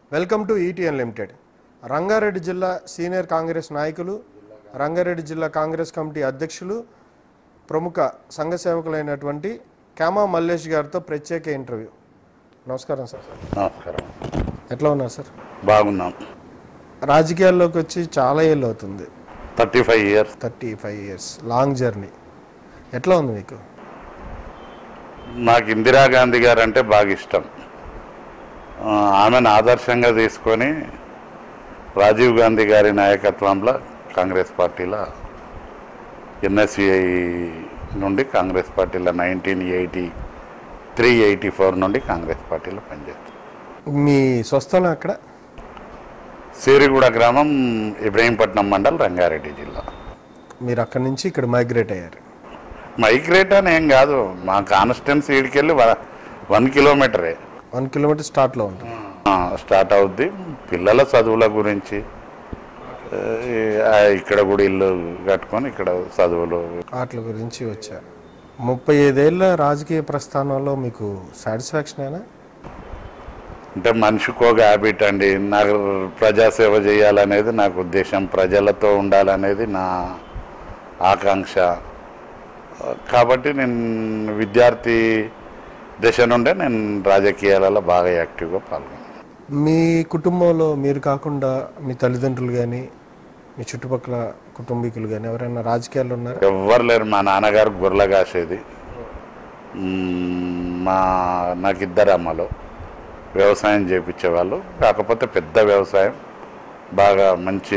Welcome to ETN limited Rangareddy జిల్లా senior Congress నాయకులు రంగారెడ్డి జిల్లా కాంగ్రెస్ కమిటీ అధ్యక్షులు ప్రముఖ సంఘ సేవకులైనటువంటి క్యామా మల్లేష్ గారితో ప్రత్యేక ఇంటర్వ్యూ నమస్కారం సార్ నమస్కారం ఎట్లా ఉన్నారు సార్ బాగున్నాం రాజకీయాల్లోకి వచ్చి చాలా ఏళ్ళు అవుతుంది thirty five years thirty five years long journey ఎట్లా ఉంది మీకు నాకు ఇందిరాగాంధీ గారు అంటే బాగా ఇష్టం ఆ, ఆమెను ఆదర్శంగా తీసుకొని రాజీవ్ గాంధీ గారి నాయకత్వంలో కాంగ్రెస్ పార్టీలో ఎన్ఎస్సిఐ నుండి కాంగ్రెస్ పార్టీలో nineteen eighty three eighty four నుండి కాంగ్రెస్ పార్టీలో పనిచేస్తాను మీ స్వస్థలం అక్కడ సిరిగూడ గ్రామం ఇబ్రహీంపట్నం మండల్ రంగారెడ్డి జిల్లా మీరు అక్కడి నుంచి ఇక్కడ మైగ్రేట్ అయ్యారు మైగ్రేట్ అని ఏం కాదు మా కాన్స్టెన్సీ ఈడికెళ్ళి వన్ కిలోమీటరే వన్ కిలోమీటర్ స్టార్ట్లో ఉంటుంది ఆ, స్టార్ట్ అవుద్ది పిల్లల చదువుల గురించి ఆ, ఇక్కడ కూడా ఇల్లు కట్టుకొని ఇక్కడ చదువులు వాటి గురించి వచ్చారు ముప్పై ఐదేళ్ల రాజకీయ ప్రస్థానంలో మీకు సాటిస్ఫాక్షన్ అయినా అంటే మనిషికి ఒక హ్యాబిట్ అండి నాకు ప్రజాసేవ చేయాలనేది నాకు ఉద్దేశం ప్రజలతో ఉండాలనేది నా ఆకాంక్ష కాబట్టి నేను విద్యార్థి దశ నుండే నేను రాజకీయాలలో బాగా యాక్టివ్గా పాల్గొన్నాను మీ కుటుంబంలో మీరు కాకుండా మీ తల్లిదండ్రులు కానీ మీ చుట్టుపక్కల కుటుంబీకులు కానీ ఎవరైనా రాజకీయాల్లో ఉన్నారా ఎవ్వరు లేరు మా నాన్నగారు గొర్రెల కాసేది మ్మ్, మా నాకు ఇద్దరు అమ్మలు వ్యవసాయం చేపించేవాళ్ళు కాకపోతే పెద్ద వ్యవసాయం బాగా మంచి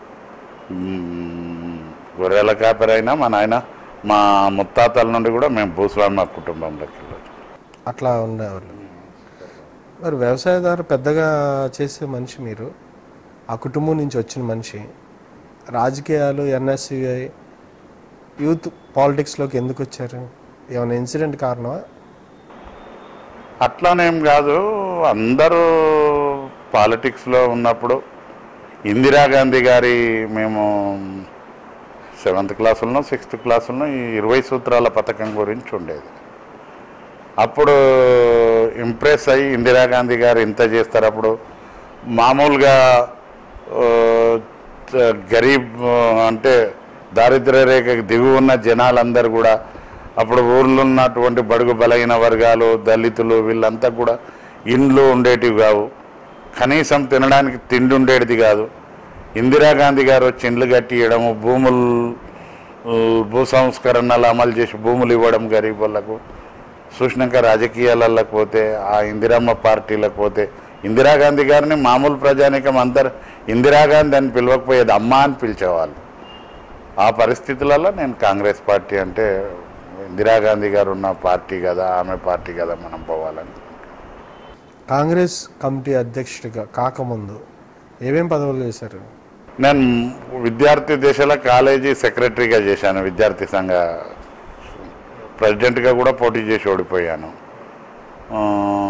మ్మ్, గొర్రెల కాపరైనా మా నాయన మా ముత్తాతల నుండి కూడా మేము భూస్వామి కుటుంబంలోకి వెళ్ళొచ్చు అట్లా ఉండేవాళ్ళు మరి వ్యవసాయదారు పెద్దగా చేసే మనిషి మీరు ఆ కుటుంబం నుంచి వచ్చిన మనిషి రాజకీయాలు ఎన్ఎస్యుఐ యూత్ పాలిటిక్స్లోకి ఎందుకు వచ్చారు ఏమైనా ఇన్సిడెంట్ కారణమా అట్లానేం కాదు అందరూ పాలిటిక్స్లో ఉన్నప్పుడు ఇందిరాగాంధీ గారి మేము సెవెంత్ క్లాసులను సిక్స్త్ క్లాసులను ఈ ఇరవై సూత్రాల పథకం గురించి ఉండేది అప్పుడు ఇంప్రెస్ అయ్యి ఇందిరాగాంధీ గారు ఇంత చేస్తారు అప్పుడు మామూలుగా ఆ, త- గరీబ్ ఆ, అంటే దారిద్ర్య రేఖకి దిగువ ఉన్న జనాలందరూ కూడా అప్పుడు ఊర్లో ఉన్నటువంటి బడుగు బలహీన వర్గాలు దళితులు వీళ్ళంతా కూడా ఇండ్లు ఉండేటివి కావు కనీసం తినడానికి తిండి ఉండేది కాదు ఇందిరాగాంధీ గారు వచ్చి ఇండ్లు కట్టియడము భూములు ఆ, భూ సంస్కరణలు అమలు చేసి భూములు ఇవ్వడం గరీబ్ వాళ్ళకు చూసినాక రాజకీయాలకు పోతే ఆ ఇందిరమ్మ పార్టీలకు పోతే ఇందిరాగాంధీ గారిని మామూలు ప్రజానికం అందరు ఇందిరాగాంధీ అని పిలవకపోయేది అమ్మ అని పిలిచేవాళ్ళు ఆ పరిస్థితులలో నేను కాంగ్రెస్ పార్టీ అంటే ఇందిరాగాంధీ గారు ఉన్న పార్టీ కదా ఆమె పార్టీ కదా మనం పోవాలని కాంగ్రెస్ కమిటీ అధ్యక్షుడిగా కాకముందు ఏమేం పదవులు చేశారు నేను విద్యార్థి దశలో కాలేజీ సెక్రటరీగా చేశాను విద్యార్థి సంఘ ప్రెసిడెంట్గా కూడా పోటీ చేసి ఓడిపోయాను ఆ,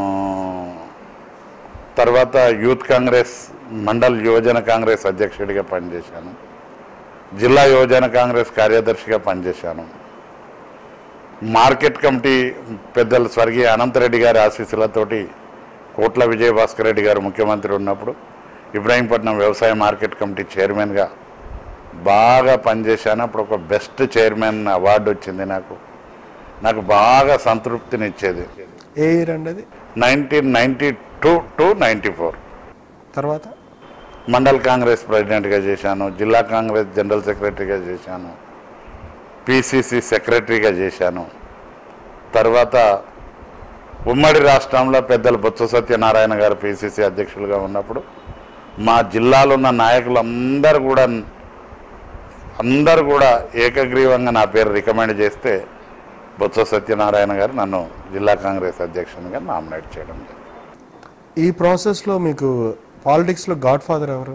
తర్వాత యూత్ కాంగ్రెస్ మండల్ యువజన కాంగ్రెస్ అధ్యక్షుడిగా పనిచేశాను జిల్లా యువజన కాంగ్రెస్ కార్యదర్శిగా పనిచేశాను మార్కెట్ కమిటీ పెద్దలు స్వర్గీయ అనంతరెడ్డి గారి ఆశీస్సులతోటి కోట్ల విజయభాస్కర్ రెడ్డి గారు ముఖ్యమంత్రి ఉన్నప్పుడు ఇబ్రాహీంపట్నం వ్యవసాయ మార్కెట్ కమిటీ చైర్మన్గా బాగా పనిచేశాను అప్పుడు ఒక బెస్ట్ చైర్మన్ అవార్డు వచ్చింది నాకు నాకు బాగా సంతృప్తినిచ్చేది ఏ ఇయర్ అండి అది nineteen ninety two to ninety four తర్వాత మండల్ కాంగ్రెస్ ప్రెసిడెంట్గా చేశాను జిల్లా కాంగ్రెస్ జనరల్ సెక్రటరీగా చేశాను పిసిసి సెక్రటరీగా చేశాను తర్వాత ఉమ్మడి రాష్ట్రంలో పెద్దలు బొత్స సత్యనారాయణ గారు పిసిసి అధ్యక్షులుగా ఉన్నప్పుడు మా జిల్లాలో ఉన్న నాయకులు అందరూ కూడా అందరూ కూడా ఏకగ్రీవంగా నా పేరు రికమెండ్ చేస్తే బొత్స సత్యనారాయణ గారు నన్ను జిల్లా కాంగ్రెస్ అధ్యక్షునిగా నామినేట్ చేయడం జరిగింది ఈ ప్రాసెస్లో మీకు పాలిటిక్స్లో గాడ్ ఫాదర్ ఎవరు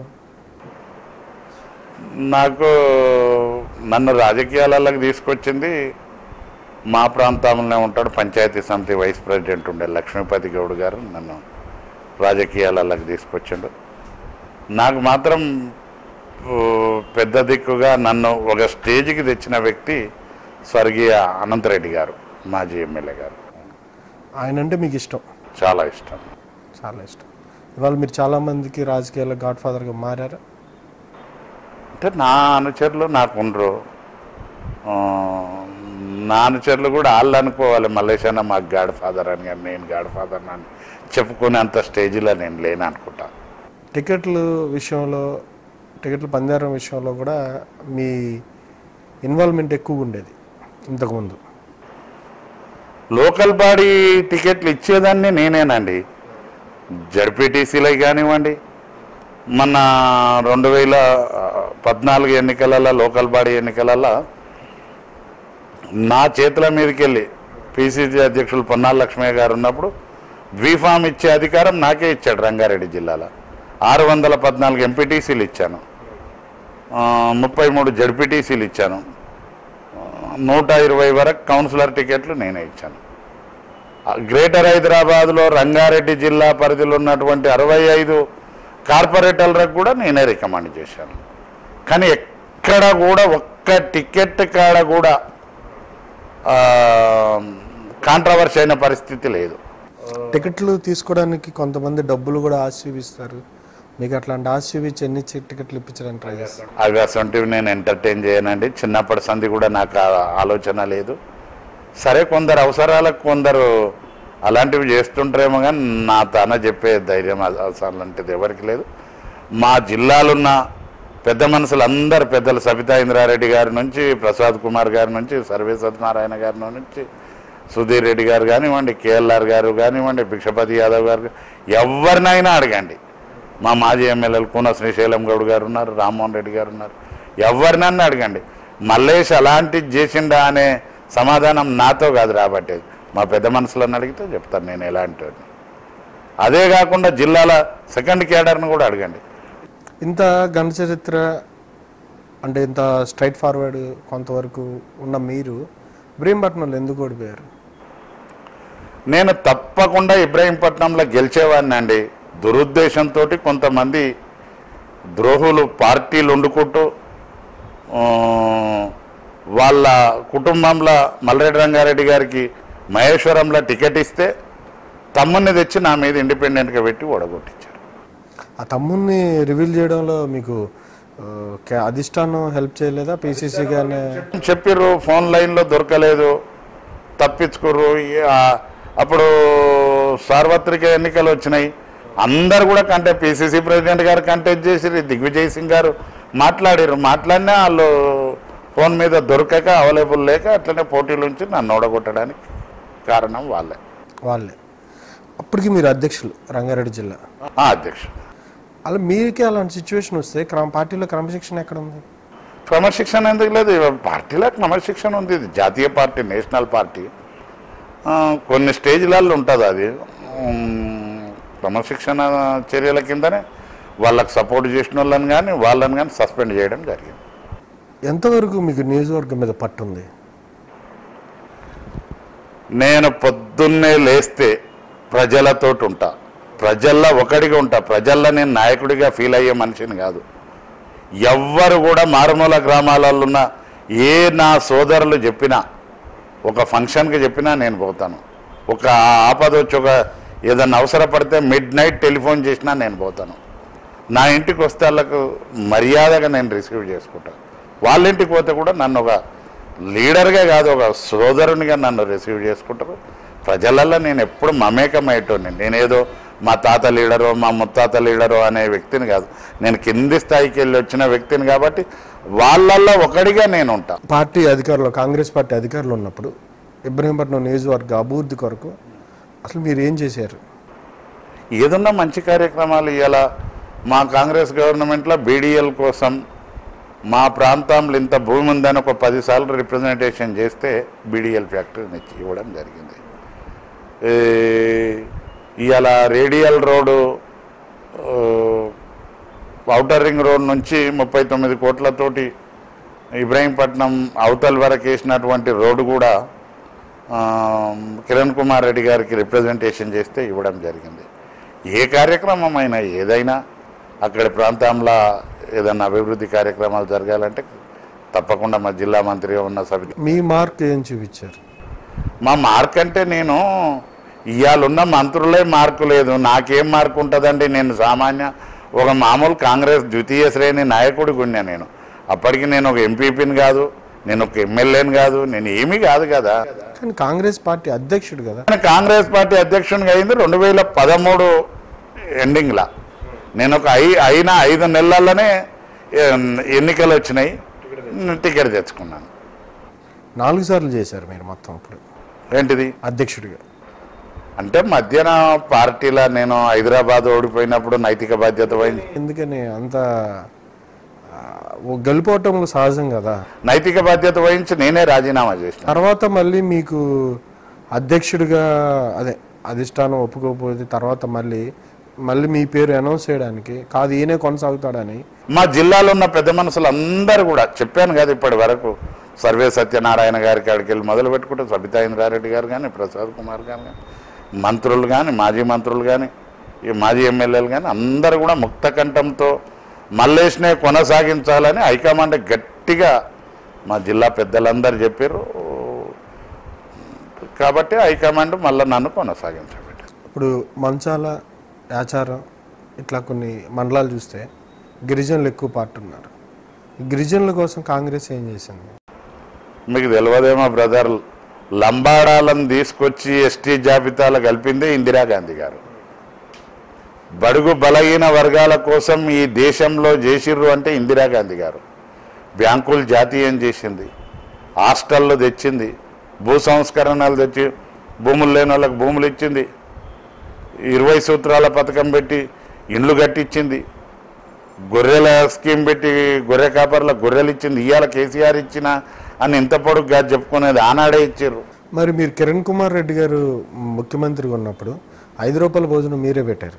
నాకు నన్ను రాజకీయాలలోకి తీసుకొచ్చింది మా ప్రాంతంలోనే ఉంటాడు పంచాయతీ సమితి వైస్ ప్రెసిడెంట్ ఉండే లక్ష్మీపతి గౌడ్ గారు నన్ను రాజకీయాలలోకి తీసుకొచ్చిండు నాకు మాత్రం ఊ, పెద్ద దిక్కుగా నన్ను ఒక స్టేజ్కి తెచ్చిన వ్యక్తి స్వర్గీయ అనంతరెడ్డి గారు మాజీ ఎమ్మెల్యే గారు ఆయన అంటే మీకు ఇష్టం చాలా ఇష్టం చాలా ఇష్టం ఇవాళ మీరు చాలా మందికి రాజకీయాల్లో గాడ్ ఫాదర్గా మారారా అంటే నా అనుచరులు నాకు ఉండరు ఆ, నా అనుచరులు కూడా వాళ్ళు అనుకోవాలి మల్లేశన్న మాకు గాడ్ ఫాదర్ అని కానీ నేను గాడ్ ఫాదర్ అని చెప్పుకునేంత స్టేజ్లో నేను లేను అనుకుంటా టికెట్లు విషయంలో టికెట్ల పందారం విషయంలో కూడా మీ ఇన్వాల్వ్మెంట్ ఎక్కువ ఉండేది ఇంతకుముందు లోకల్ బాడీ టికెట్లు ఇచ్చేదాన్ని నేనేనండి జడ్పీటీసీలకి కానివ్వండి మన రెండు వేల పద్నాలుగు ఎన్నికలలో లోకల్ బాడీ ఎన్నికలలో నా చేతుల మీదకి వెళ్ళి పిసిసి అధ్యక్షులు పొన్నాల లక్ష్మయ్య గారు ఉన్నప్పుడు బీఫామ్ ఇచ్చే అధికారం నాకే ఇచ్చాడు రంగారెడ్డి జిల్లాలో ఆరు వందల పద్నాలుగు ఎంపీటీసీలు ఇచ్చాను ఆ, ముప్పై మూడు జడ్పీటీసీలు ఇచ్చాను నూట ఇరవై వరకు కౌన్సిలర్ టికెట్లు నేనే ఇచ్చాను ఆ, గ్రేటర్ హైదరాబాద్లో రంగారెడ్డి జిల్లా పరిధిలో ఉన్నటువంటి అరవై ఐదు కార్పొరేటర్లకు కూడా నేనే రికమెండ్ చేశాను కానీ ఎక్కడ కూడా ఒక్క టికెట్ కాడ కూడా కాంట్రవర్సీ అయిన పరిస్థితి లేదు టికెట్లు తీసుకోవడానికి కొంతమంది డబ్బులు కూడా ఆశ చూపిస్తారు మీకు అట్లాంటి ఆశ చూపించి ఎన్ని చి- టికెట్లు ఇప్పించడానికి ట్రై చేస్తారు అవి అసంటివి నేను ఎంటర్టైన్ చేయనండి చిన్నప్పటి సంది కూడా నాకు ఆ ఆలోచన లేదు సరే కొందరు అవసరాలకు కొందరు అలాంటివి చేస్తుంటారేమో కానీ నా తాన చెప్పే ధైర్యం అ- అసలు లాంటిది ఎవరికి లేదు మా జిల్లాలున్న పెద్ద మనుషులు అందరు పెద్దలు సబితా ఇంద్రారెడ్డి గారి నుంచి ప్రసాద్ కుమార్ గారి నుంచి సర్వే సత్యనారాయణ గారి నుంచి సుధీర్ రెడ్డి గారు కానివ్వండి కేఎల్ఆర్ గారు కానివ్వండి భిక్షపతి యాదవ్ గారు ఎవరినైనా అడగండి మా మాజీ ఎమ్మెల్యేలు కూన శ్రీశైలం గౌడ్ గారు ఉన్నారు రామ్మోహన్ రెడ్డి గారు ఉన్నారు ఎవరినన్నా అడగండి మల్లేష్ అలాంటిది చేసిండా అనే సమాధానం నాతో కాదు రాబట్టేది మా పెద్ద మనుషులను అడిగితే చెప్తాను నేను ఎలాంటి వాడిని. అదే కాకుండా జిల్లాల సెకండ్ క్యాడర్ను కూడా అడగండి ఇంత ఘన చరిత్ర అంటే ఇంత స్ట్రైట్ ఫార్వర్డ్ కొంతవరకు ఉన్న మీరు ఇబ్రహీంపట్నంలో ఎందుకు ఓడిపోయారు నేను తప్పకుండా ఇబ్రాహీంపట్నంలో గెలిచేవాడిని అండి దురుద్దేశంతో కొంతమంది ద్రోహులు పార్టీలు వండుకుంటూ ఆ, వాళ్ళ కుటుంబంలో మల్లరెడ్డి రంగారెడ్డి గారికి మహేశ్వరంలో టికెట్ ఇస్తే తమ్ముడిని తెచ్చి నా మీద ఇండిపెండెంట్గా పెట్టి ఓడగొట్టించారు ఆ తమ్ముడిని రివీల్ చేయడంలో మీకు ఆ, కే- అధిష్టానం హెల్ప్ చేయలేదా పీసీసీ గానే చెప్పిర్రు ఫోన్ లైన్లో దొరకలేదు తప్పించుకుర్రు ఈ- ఆ, అప్పుడు సార్వత్రిక ఎన్నికలు వచ్చినాయి అందరు కూడా కంటే పిసిసి ప్రెసిడెంట్ గారు కంటెక్ట్ చేసిర్రు దిగ్విజయ్ సింగ్ గారు మాట్లాడారు మాట్లాడినా వాళ్ళు ఫోన్ మీద దొరకక అవైలబుల్ లేక అట్లనే పోటీల నుంచి నన్ను ఓడగొట్టడానికి కారణం వాళ్ళే వాళ్ళే అప్పటికి మీరు అధ్యక్షులు రంగారెడ్డి జిల్లా ఆ అధ్యక్షుడు అలా మీకే అలాంటి సిచ్యువేషన్ వస్తే క్రమ పార్టీలో క్రమశిక్షణ ఎక్కడ ఉంది క్రమశిక్షణ ఎందుకు లేదు ఇవాళ పార్టీలో క్రమశిక్షణ ఉంది ఇది జాతీయ పార్టీ నేషనల్ పార్టీ ఆ, కొన్ని స్టేజ్లలో ఉంటుంది అది ఉమ్, క్రమశిక్షణ చర్యల కిందనే వాళ్ళకి సపోర్ట్ చేసిన వాళ్ళని కానీ వాళ్ళని కానీ సస్పెండ్ చేయడం జరిగింది ఎంతవరకు మీకు నియోజకవర్గం మీద పట్టుంది నేను పొద్దున్నే లేస్తే ప్రజలతోటి ఉంటా ప్రజల్లో ఒకడిగా ఉంటా ప్రజల్లో నేను నాయకుడిగా ఫీల్ అయ్యే మనిషిని కాదు ఎవ్వరు కూడా మారుమూల గ్రామాలలో ఉన్న ఏ నా సోదరులు చెప్పినా ఒక ఫంక్షన్కి చెప్పినా నేను పోతాను ఒక ఆపద వచ్చి ఒక ఏదన్నా అవసరపడితే మిడ్ నైట్ టెలిఫోన్ చేసినా నేను పోతాను నా ఇంటికి వస్తే వాళ్ళకు మర్యాదగా నేను రిసీవ్ చేసుకుంటాను వాళ్ళ ఇంటికి పోతే కూడా నన్ను ఒక లీడర్గా కాదు ఒక సోదరునిగా నన్ను రిసీవ్ చేసుకుంటారు ప్రజలలో నేను ఎప్పుడు మమేకమయ్యేటోని నేనేదో మా తాత లీడరో మా ముత్తాత లీడరో అనే వ్యక్తిని కాదు నేను కింది స్థాయికి వెళ్ళి వచ్చిన వ్యక్తిని కాబట్టి వాళ్ళల్లో ఒకడిగా నేను ఉంటా పార్టీ అధికారులు కాంగ్రెస్ పార్టీ అధికారులు ఉన్నప్పుడు ఇబ్రహీంపట్నం నియోజకవర్గ అభివృద్ధి కొరకు అసలు మీరు ఏం చేశారు ఏదన్నా మంచి కార్యక్రమాలు ఇవాళ మా కాంగ్రెస్ గవర్నమెంట్లో బీడీఎల్ కోసం మా ప్రాంతంలో ఇంత భూమి ఉందని ఒక పదిసార్లు రిప్రజెంటేషన్ చేస్తే బీడీఎల్ ఫ్యాక్టరీని ఇచ్చి ఇవ్వడం జరిగింది ఈ ఇవాళ radial road outer ring road నుంచి ముప్పై తొమ్మిది కోట్లతోటి ఇబ్రాహీంపట్నం అవతల వరకు వేసినటువంటి రోడ్డు కూడా ఆ, కిరణ్ కుమార్ రెడ్డి గారికి రిప్రజెంటేషన్ చేస్తే ఇవ్వడం జరిగింది ఏ కార్యక్రమం అయినా ఏదైనా అక్కడి ప్రాంతంలో ఏదైనా అభివృద్ధి కార్యక్రమాలు జరగాలంటే తప్పకుండా మా జిల్లా మంత్రిగా ఉన్న సభ్యులు మీ మార్క్ ఏం చూపించారు మా మార్క్ అంటే నేను ఇవాళ మంత్రులే మార్కు లేదు నాకేం మార్కు ఉంటుందండి నేను సామాన్య ఒక మామూలు కాంగ్రెస్ ద్వితీయ శ్రేణి నాయకుడికి ఉన్నా నేను అప్పటికి నేను ఒక ఎంపీపీని కాదు నేను ఒక ఎమ్మెల్యేని కాదు నేను ఏమీ కాదు కదా కానీ కాంగ్రెస్ పార్టీ అధ్యక్షుడు కదా నేను కాంగ్రెస్ పార్టీ అధ్యక్షునిగా అయింది రెండు వేల పదమూడు ఎండింగ్లా నేను ఒక ఐ అయిన ఐదు నెలల్లోనే ఎన్- ఎన్నికలు వచ్చినాయి టికెట్ తెచ్చుకున్నాను నాలుగు సార్లు చేశారు మీరు మొత్తం ఇప్పుడు ఏంటిది అధ్యక్షుడిగా అంటే మధ్యాహ్న పార్టీలో నేను హైదరాబాద్ ఓడిపోయినప్పుడు నైతిక బాధ్యత పోయింది ఎందుకని అంత ఆ, ఓ గెలుపోవటం సహజం కదా నైతిక బాధ్యత వహించి నేనే రాజీనామా చేసిన తర్వాత మళ్ళీ మీకు అధ్యక్షుడిగా అదే అధిష్టానం ఒప్పుకోకపోతే తర్వాత మళ్ళీ మళ్ళీ మీ పేరు అనౌన్స్ చేయడానికి కాదు ఈయనే కొనసాగుతాడని మా జిల్లాలో ఉన్న పెద్ద మనుషులు అందరూ కూడా చెప్పాను కదా ఇప్పటి వరకు సర్వే సత్యనారాయణ గారికి అక్కడికి వెళ్ళి మొదలు పెట్టుకుంటే సబితా ఇంద్రారెడ్డి గారు కానీ ప్రసాద్ కుమార్ గారు కానీ మంత్రులు కానీ మాజీ మంత్రులు కానీ ఈ మాజీ ఎమ్మెల్యేలు కానీ అందరూ కూడా ముక్త కంఠంతో మల్లేష్నే కొనసాగించాలని హైకమాండ్ గట్టిగా మా జిల్లా పెద్దలందరూ చెప్పారు కాబట్టి హైకమాండ్ మళ్ళీ నన్ను కొనసాగించబెట్టారు ఇప్పుడు మంచాల యాచారం ఇట్లా కొన్ని మండలాలు చూస్తే గిరిజనులు ఎక్కువ పార్టీ ఉన్నారు ఈ గిరిజనుల కోసం కాంగ్రెస్ ఏం చేసింది మీకు తెలియదేమో బ్రదర్ లంబాడాలను తీసుకొచ్చి ఎస్టీ జాబితాలో కలిపిందే ఇందిరాగాంధీ గారు బడుగు బలహీన వర్గాల కోసం ఈ దేశంలో చేసిర్రు అంటే ఇందిరాగాంధీ గారు బ్యాంకులు జాతీయం చేసింది హాస్టళ్ళు తెచ్చింది భూ సంస్కరణలు తెచ్చి భూములు లేని వాళ్ళకి భూములు ఇచ్చింది ఇరవై సూత్రాల పథకం పెట్టి ఇండ్లు కట్టించింది గొర్రెల స్కీమ్ పెట్టి గొర్రె కాపర్లకు గొర్రెలు ఇచ్చింది ఇవాళ కేసీఆర్ ఇచ్చిన అని ఇంత పొడుగ్గా చెప్పుకునేది ఆనాడే ఇచ్చారు మరి మీరు కిరణ్ కుమార్ రెడ్డి గారు ముఖ్యమంత్రిగా ఉన్నప్పుడు ఐదు రూపాయల భోజనం మీరే పెట్టారు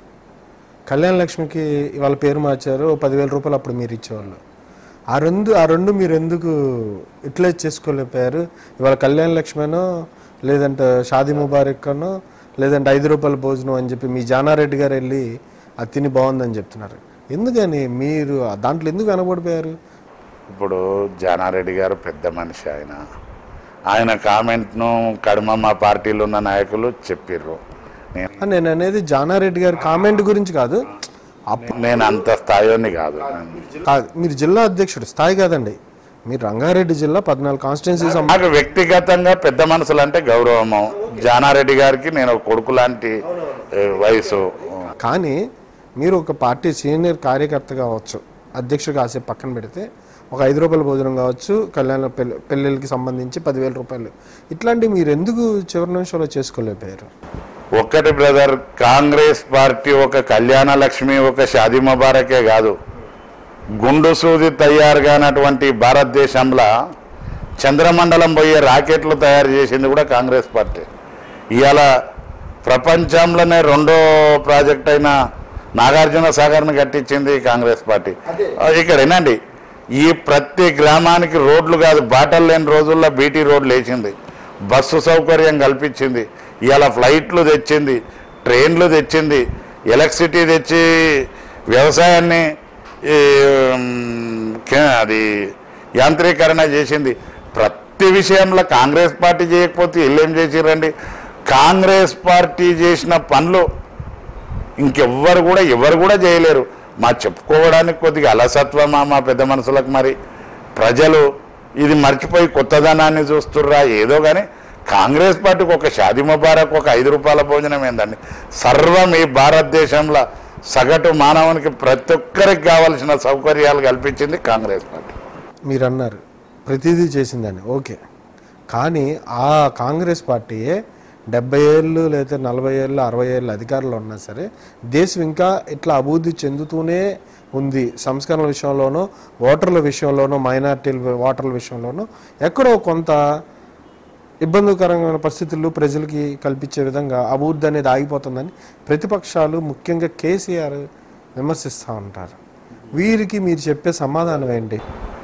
కళ్యాణ లక్ష్మికి వాళ్ళ పేరు మార్చారు ఓ పదివేల రూపాయలు అప్పుడు మీరు ఇచ్చేవాళ్ళు ఆ రెండు ఆ రెండు మీరు ఎందుకు యూటిలైజ్ చేసుకోలేకపోయారు ఇవాళ కళ్యాణ లక్ష్మనో లేదంటే షాదీ ముబారక్ అనో లేదంటే ఐదు రూపాయల భోజనం అని చెప్పి మీ జానారెడ్డి గారు వెళ్ళి అది తిని బాగుందని చెప్తున్నారు ఎందుకని మీరు దాంట్లో ఎందుకు వెనబడిపోయారు ఇప్పుడు జానారెడ్డి గారు పెద్ద మనిషి ఆయన ఆయన కామెంట్ను కడమ మా పార్టీలో ఉన్న నాయకులు చెప్పిర్రు నేను ఆ, నేను అనేది జానారెడ్డి గారి కామెంట్ గురించి కాదు అప్- నేను అంత స్థాయిని కాదు కాదు మీరు జిల్లా అధ్యక్షుడు స్థాయి కాదండి మీరు రంగారెడ్డి జిల్లా పద్నాలుగు కాన్స్టిట్యున్సీస్ నాకు వ్యక్తిగతంగా పెద్ద మనుషులు అంటే గౌరవము జానారెడ్డి గారికి నేను ఒక కొడుకు లాంటి ఏ, వయసు కానీ మీరు ఒక పార్టీ సీనియర్ కార్యకర్త కావచ్చు అధ్యక్షుడు కాసేపు పక్కన పెడితే ఒక ఐదు రూపాయల భోజనం కావచ్చు కళ్యాణ పెళ్లి పెళ్ళిళ్ళకి సంబంధించి పదివేల రూపాయలు ఇట్లాంటివి మీరు ఎందుకు చివరి నిమిషంలో చేసుకోలేకపోయారు ఒక్కటి బ్రదర్ కాంగ్రెస్ పార్టీ ఒక కళ్యాణ లక్ష్మి ఒక షాదీ ముబారకే కాదు గుండు సూది తయారు కానటువంటి భారతదేశంలో చంద్రమండలం పోయే రాకెట్లు తయారు చేసింది కూడా కాంగ్రెస్ పార్టీ ఇవాళ ప్రపంచంలోనే రెండో ప్రాజెక్ట్ అయిన నాగార్జున సాగర్ని కట్టించింది కాంగ్రెస్ పార్టీ ఆ, ఇక్కడ వినండి ఈ ప్రతి గ్రామానికి రోడ్లు కాదు బాటలు లేని రోజుల్లో బీటీ రోడ్లు వేసింది బస్సు సౌకర్యం కల్పించింది ఇవాళ ఫ్లైట్లు తెచ్చింది ట్రైన్లు తెచ్చింది ఎలక్ట్రిసిటీ తెచ్చి వ్యవసాయాన్ని ఈ, ఉమ్, కే- అది యాంత్రీకరణ చేసింది ప్రతి విషయంలో కాంగ్రెస్ పార్టీ చేయకపోతే వీళ్ళేం చేసిరండి కాంగ్రెస్ పార్టీ చేసిన పనులు ఇంకెవ్వరు కూడా ఎవరు కూడా చేయలేరు మా చెప్పుకోవడానికి కొద్దిగా అలసత్వమా మా పెద్ద మనుషులకు మరి ప్రజలు ఇది మర్చిపోయి కొత్తదనాన్ని చూస్తుర్రా ఏదో కానీ కాంగ్రెస్ పార్టీకి ఒక షాది ముబారక్ ఒక ఐదు రూపాయల భోజనం ఏందండి సర్వం ఈ భారతదేశంలో సగటు మానవునికి ప్రతి ఒక్కరికి కావలసిన సౌకర్యాలు కల్పించింది కాంగ్రెస్ పార్టీ మీరు అన్నారు ప్రతిదీ చేసిందని ఓకే కానీ ఆ కాంగ్రెస్ పార్టీయే డెబ్బై ఏళ్ళు లేదా నలభై ఏళ్ళు అరవై ఏళ్ళు అధికారంలో ఉన్నా సరే దేశం ఇంకా ఇట్లా అభివృద్ధి చెందుతూనే ఉంది సంస్కరణల విషయంలోనూ ఓటర్ల విషయంలోనూ మైనార్టీల ఓటర్ల విషయంలోనూ ఎక్కడో కొంత ఇబ్బందికరమైన పరిస్థితులు ప్రజలకి కల్పించే విధంగా అభివృద్ధి అనేది ఆగిపోతుందని ప్రతిపక్షాలు ముఖ్యంగా కేసీఆర్ విమర్శిస్తూ ఉంటారు వీరికి మీరు చెప్పే సమాధానం ఏంటి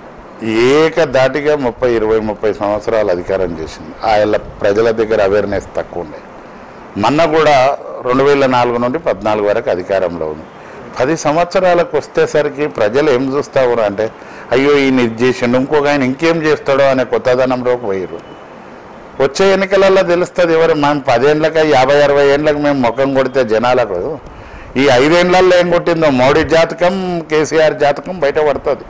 ఏకధాటిగా ముప్పై ఇరవై ముప్పై సంవత్సరాలు అధికారం చేసింది ఆయన ప్రజల దగ్గర అవేర్నెస్ తక్కువ ఉండే మొన్న కూడా రెండు వేల నాలుగు నుండి పద్నాలుగు వరకు అధికారంలో ఉంది పది సంవత్సరాలకు వస్తేసరికి ప్రజలు ఏం చూస్తావు అంటే అయ్యో ఈయన ఇది చేసిండు ఇంకొక ఆయన ఇంకేం చేస్తాడో అనే కొత్తదనంలోకి పోయారు వచ్చే ఎన్నికలలో తెలుస్తుంది ఎవరు మేము పదేళ్ళకి యాభై అరవై ఏళ్ళకి మేము ముఖం కొడితే జనాలకు ఈ ఐదేళ్లలో ఏం కొట్టిందో మోడీ జాతకం కేసీఆర్ జాతకం బయట పడుతుంది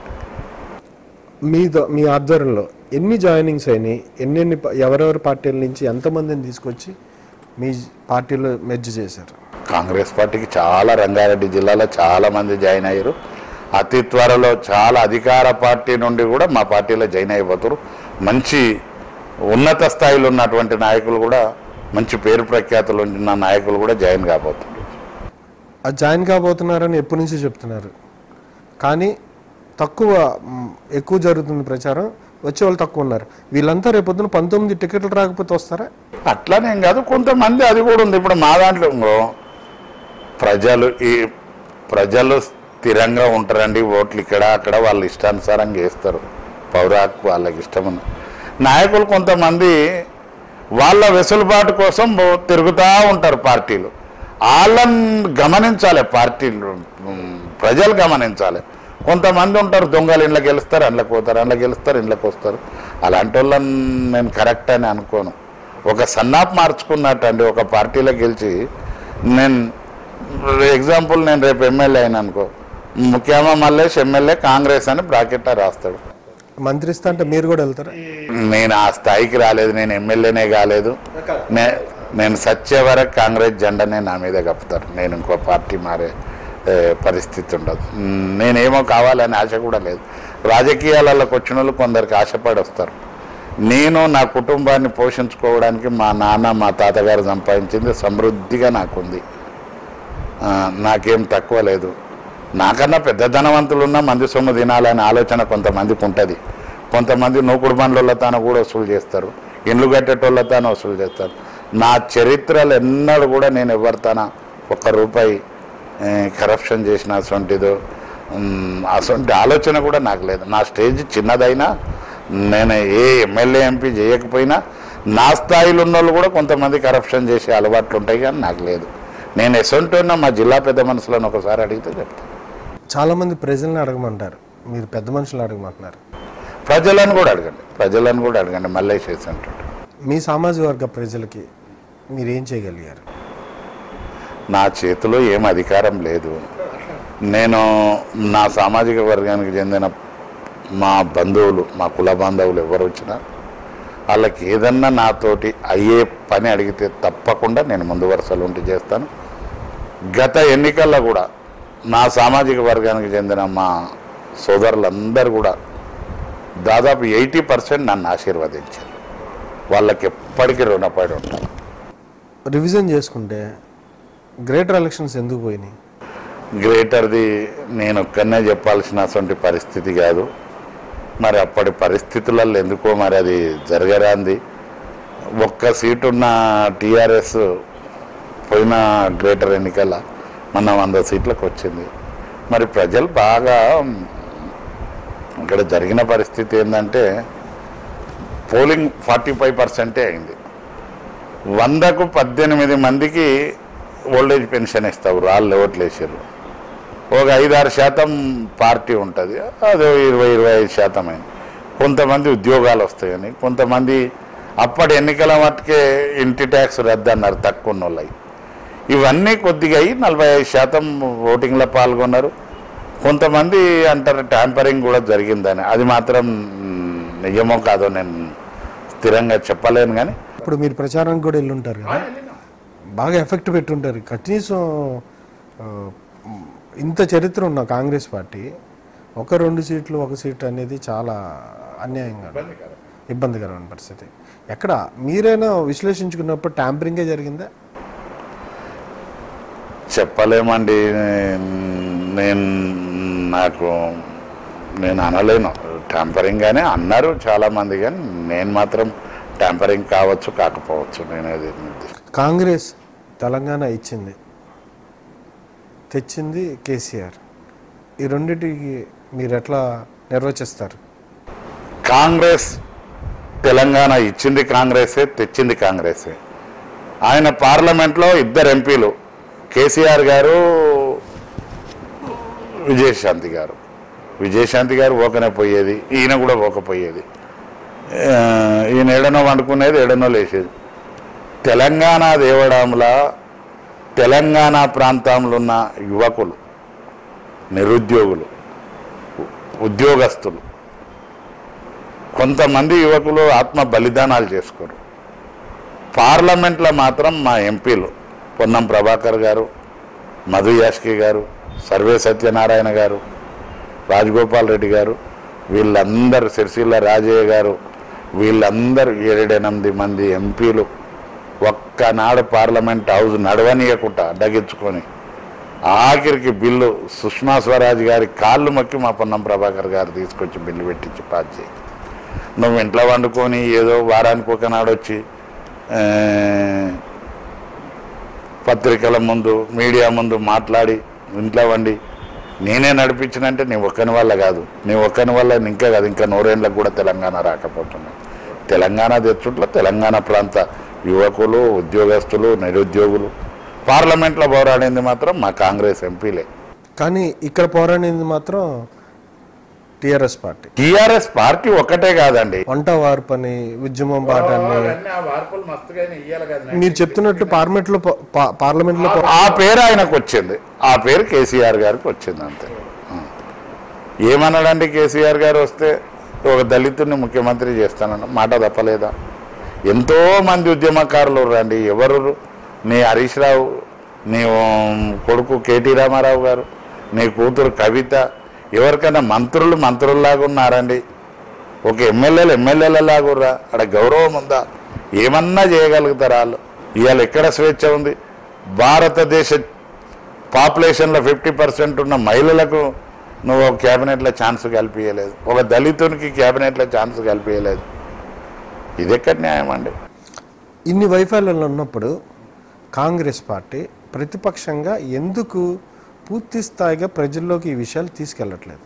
మీ ద- మీ ఆధ్వర్యంలో ఎన్ని జాయినింగ్స్ అయినాయి ఎన్నెన్ని ప- ఎవరెవరి పార్టీల నుంచి ఎంతమందిని తీసుకొచ్చి మీ పార్టీలో మెర్జ్ చేశారు కాంగ్రెస్ పార్టీకి చాలా రంగారెడ్డి జిల్లాలో చాలా మంది జాయిన్ అయ్యారు అతి త్వరలో చాలా అధికార పార్టీ నుండి కూడా మా పార్టీలో జాయిన్ అయిపోతారు మంచి ఉన్నత స్థాయిలో ఉన్నటువంటి నాయకులు కూడా మంచి పేరు ప్రఖ్యాతులు ఉన్న నాయకులు కూడా జాయిన్ కాబోతున్నారు ఆ జాయిన్ కాబోతున్నారని ఎప్పటి నుంచి చెప్తున్నారు కానీ తక్కువ మ్, ఎక్కువ జరుగుతుంది ప్రచారం వచ్చే వాళ్ళు తక్కువ ఉన్నారు వీళ్ళంతా రేపొద్దున పంతొమ్మిది టికెట్లు రాకపోతే వస్తారా అట్లానేం కాదు కొంతమంది అది కూడా ఉంది ఇప్పుడు మా దాంట్లో ఇంకో ప్రజలు ఈ ప్రజలు స్థిరంగా ఉంటారండి ఓట్లు ఇక్కడ అక్కడ వాళ్ళ ఇష్టానుసారంగా వేస్తారు పౌర హక్కు వాళ్ళకి ఇష్టమున్న నాయకులు కొంతమంది వాళ్ళ వెసులుబాటు కోసం బో- తిరుగుతూ ఉంటారు పార్టీలు వాళ్ళని గమనించాలి పార్టీలు ఉమ్, ప్రజలు గమనించాలి కొంతమంది ఉంటారు దొంగలు ఇండ్లకి గెలుస్తారు అండ్లకి పోతారు అండ్లకి గెలుస్తారు ఇండ్లకి వస్తారు అలాంటి వాళ్ళని నేను కరెక్ట్ అని అనుకోను ఒక సన్నాప్ మార్చుకున్నట్టు అండి ఒక పార్టీలో గెలిచి నేను ఎగ్జాంపుల్ నేను రేపు ఎమ్మెల్యే అయినా అనుకో ముఖ్యమా మల్లేష్ ఎమ్మెల్యే కాంగ్రెస్ అని బ్రాకెట్లో రాస్తాడు మంత్రి ఇస్తా అంటే మీరు కూడా వెళ్తారా నేను ఆ స్థాయికి రాలేదు నేను ఎమ్మెల్యేనే కాలేదు నే- నేను సచ్చే వరకు కాంగ్రెస్ జెండానే నా మీద కప్పుతారు నేను ఇంకో పార్టీ మారే ఏ, పరిస్థితి ఉండదు మ్, నేనేమో కావాలని ఆశ కూడా లేదు రాజకీయాలలోకి వచ్చిన వాళ్ళు కొందరికి ఆశపడి వస్తారు నేను నా కుటుంబాన్ని పోషించుకోవడానికి మా నాన్న మా తాతగారు సంపాదించింది సమృద్ధిగా నాకుంది ఆ, నాకేం తక్కువ లేదు నాకన్నా పెద్ద ధనవంతులు ఉన్న మంది సొమ్ము తినాలనే ఆలోచన కొంతమందికి ఉంటుంది కొంతమంది నూకుడు బండ్ల తాను కూడా వసూలు చేస్తారు ఇండ్లు కట్టేటోళ్ళ తాను వసూలు చేస్తారు నా చరిత్రలు ఎన్నడూ కూడా నేను ఎవరితాన ఒక్క రూపాయి ఏ, కరప్షన్ చేసిన అసొంటిదో ఉమ్, అసొంటి ఆలోచన కూడా నాకు లేదు నా స్టేజ్ చిన్నదైనా నేను ఏ ఎమ్మెల్యే ఎంపీ చేయకపోయినా నా స్థాయిలో ఉన్న వాళ్ళు కూడా కొంతమంది కరప్షన్ చేసే అలవాట్లు ఉంటాయి కానీ నాకు లేదు నేను ఎసొంటున్న మా జిల్లా పెద్ద మనుషులను ఒకసారి అడిగితే చెప్తాను చాలామంది ప్రజల్ని అడగమంటారు మీరు పెద్ద మనుషులు అడగమంటున్నారు ప్రజలను కూడా అడగండి ప్రజలను కూడా అడగండి మళ్ళీ చేసి అంటాడు మీ సామాజిక వర్గ ప్రజలకి మీరు ఏం చేయగలిగారు నా చేతిలో ఏం అధికారం లేదు నేను నా సామాజిక వర్గానికి చెందిన మా బంధువులు మా కుల బాంధవులు ఎవరు వచ్చినా వాళ్ళకి ఏదన్నా నాతోటి అయ్యే పని అడిగితే తప్పకుండా నేను ముందు వరుసలో ఉండి చేస్తాను గత ఎన్నికల్లో కూడా నా సామాజిక వర్గానికి చెందిన మా సోదరులందరూ కూడా దాదాపు ఎయిటీ పర్సెంట్ నన్ను ఆశీర్వదించారు వాళ్ళకి ఎప్పటికీ రుణపడి ఉంటాను రివిజన్ చేసుకుంటే గ్రేటర్ ఎలక్షన్స్ ఎందుకు పోయినాయి గ్రేటర్ది నేను ఒక్కనే చెప్పాల్సిన అటువంటి పరిస్థితి కాదు మరి అప్పటి పరిస్థితులలో ఎందుకో మరి అది జరగరాంది ఒక్క సీటు ఉన్న టీఆర్ఎస్ పోయిన గ్రేటర్ ఎన్నికల మన వంద సీట్లకు వచ్చింది మరి ప్రజలు బాగా ఇక్కడ జరిగిన పరిస్థితి ఏంటంటే పోలింగ్ ఫార్టీ ఫైవ్ పర్సెంటే అయింది వందకు పద్దెనిమిది మందికి ఓల్డేజ్ పెన్షన్ ఇస్తావు రాళ్ళు ఓట్లు వేసారు ఒక ఐదారు శాతం పార్టీ ఉంటుంది అదే ఇరవై ఇరవై ఐదు శాతం అయింది కొంతమంది ఉద్యోగాలు వస్తాయని కొంతమంది అప్పటి ఎన్నికల మట్టుకే ఇంటి ట్యాక్స్ రద్దు అన్నారు తక్కువ ఉన్న వాళ్ళవి ఇవన్నీ కొద్దిగా అయ్యి నలభై ఐదు శాతం ఓటింగ్లో పాల్గొన్నారు కొంతమంది అంటారు ట్యాంపరింగ్ కూడా జరిగిందని అది మాత్రం మ్, నిజమో కాదో నేను స్థిరంగా చెప్పలేను కానీ ఇప్పుడు మీరు ప్రచారానికి కూడా వెళ్ళి ఉంటారు కదా బాగా ఎఫెక్ట్ పెట్టుంటారు కనీసం ఆ, ఇంత చరిత్ర ఉన్న కాంగ్రెస్ పార్టీ ఒక రెండు సీట్లు ఒక సీట్ అనేది చాలా అన్యాయంగా ఇబ్బందికరమైన పరిస్థితి ఎక్కడ మీరైనా విశ్లేషించుకున్నప్పుడు ట్యాంపరింగే జరిగిందా చెప్పలేమండి నేను నాకు నేను అనలేను ట్యాంపరింగ్ గానే అన్నారు చాలామంది కానీ నేను మాత్రం ట్యాంపరింగ్ కావచ్చు కాకపోవచ్చు నేను అది నిర్దిష్ట- కాంగ్రెస్ తెలంగాణ ఇచ్చింది తెచ్చింది కేసీఆర్ ఈ రెండింటికి మీరు ఎట్లా నిర్వచిస్తారు కాంగ్రెస్ తెలంగాణ ఇచ్చింది కాంగ్రెసే తెచ్చింది కాంగ్రెసే ఆయన పార్లమెంట్లో ఇద్దరు ఎంపీలు కేసీఆర్ గారు విజయశాంతి గారు విజయశాంతి గారు ఓకనే పోయేది ఈయన కూడా ఓకపోయేది ఆ, ఈయన ఏడనో వండుకునేది ఏడనో లేచేది తెలంగాణ దేవడంలో తెలంగాణ ప్రాంతంలో ఉన్న యువకులు నిరుద్యోగులు ఉ- ఉద్యోగస్తులు కొంతమంది యువకులు ఆత్మ బలిదానాలు చేసుకోరు పార్లమెంట్లో మాత్రం మా ఎంపీలు పొన్నం ప్రభాకర్ గారు మధు యాష్కి గారు సర్వే సత్యనారాయణ గారు రాజగోపాల్ రెడ్డి గారు వీళ్ళందరూ సిరిసిల్ల రాజయ్య గారు వీళ్ళందరూ ఏడెనిమిది మంది ఎంపీలు ఒక్కనాడు పార్లమెంట్ హౌస్ నడవనీయకుండా అడ్డగించుకొని ఆఖరికి బిల్లు సుష్మా స్వరాజ్ గారి కాళ్ళు మొక్కి మా పొన్నం ప్రభాకర్ గారు తీసుకొచ్చి బిల్లు పెట్టించి పాస్ చేయి నువ్వు ఇంట్లో వండుకొని ఏదో వారానికి ఒకనాడు వచ్చి ఆ, పత్రికల ముందు మీడియా ముందు మాట్లాడి ఇంట్లో వండి నేనే నడిపించినంటే నీ ఒక్కని వల్ల కాదు నీ ఒక్కని వల్ల ఇంకా కాదు ఇంకా నూరేళ్ళకు కూడా తెలంగాణ రాకపోతున్నాయి తెలంగాణ తెచ్చుట్లో తెలంగాణ ప్రాంత యువకులు ఉద్యోగస్తులు నిరుద్యోగులు పార్లమెంట్లో పోరాడింది మాత్రం మా కాంగ్రెస్ ఎంపీలే కానీ ఇక్కడ పోరాడింది మాత్రం టిఆర్ఎస్ పార్టీ టీఆర్ఎస్ పార్టీ ఒక్కటే కాదండి వంట వార్పని ఉద్యమం బాటని మీరు చెప్తున్నట్టు పార్లమెంట్ లో పార్లమెంట్ లో ఆ పేరు ఆయనకు వచ్చింది ఆ పేరు కేసీఆర్ గారికి వచ్చింది అంతే ఆ. ఏమన్నాడండి కేసీఆర్ గారు వస్తే ఒక దళితుడిని ముఖ్యమంత్రి చేస్తానన్న మాట తప్పలేదా ఎంతో మంది ఉద్యమకారులు రండి ఎవరు నీ హరీష్ రావు నీ ఉమ్, కొడుకు కేటీ రామారావు గారు నీ కూతురు కవిత ఎవరికైనా మంత్రులు మంత్రుల్లాగా ఉన్నారండి ఒక ఎమ్మెల్యేలు ఎమ్మెల్యేలలాగా ఉర్రా అక్కడ గౌరవం ఉందా ఏమన్నా చేయగలుగుతారు వాళ్ళు ఇవాళ ఎక్కడ స్వేచ్ఛ ఉంది భారతదేశ పాపులేషన్లో ఫిఫ్టీ పర్సెంట్ ఉన్న మహిళలకు నువ్వు ఒక క్యాబినెట్లో ఛాన్స్ కల్పించలేదు ఒక దళితునికి క్యాబినెట్లో ఛాన్స్ కల్పించలేదు ఇది ఎక్కడ న్యాయం అండి ఇన్ని వైఫల్యాలు ఉన్నప్పుడు కాంగ్రెస్ పార్టీ ప్రతిపక్షంగా ఎందుకు పూర్తి స్థాయిగా ప్రజల్లోకి ఈ విషయాలు తీసుకెళ్ళట్లేదు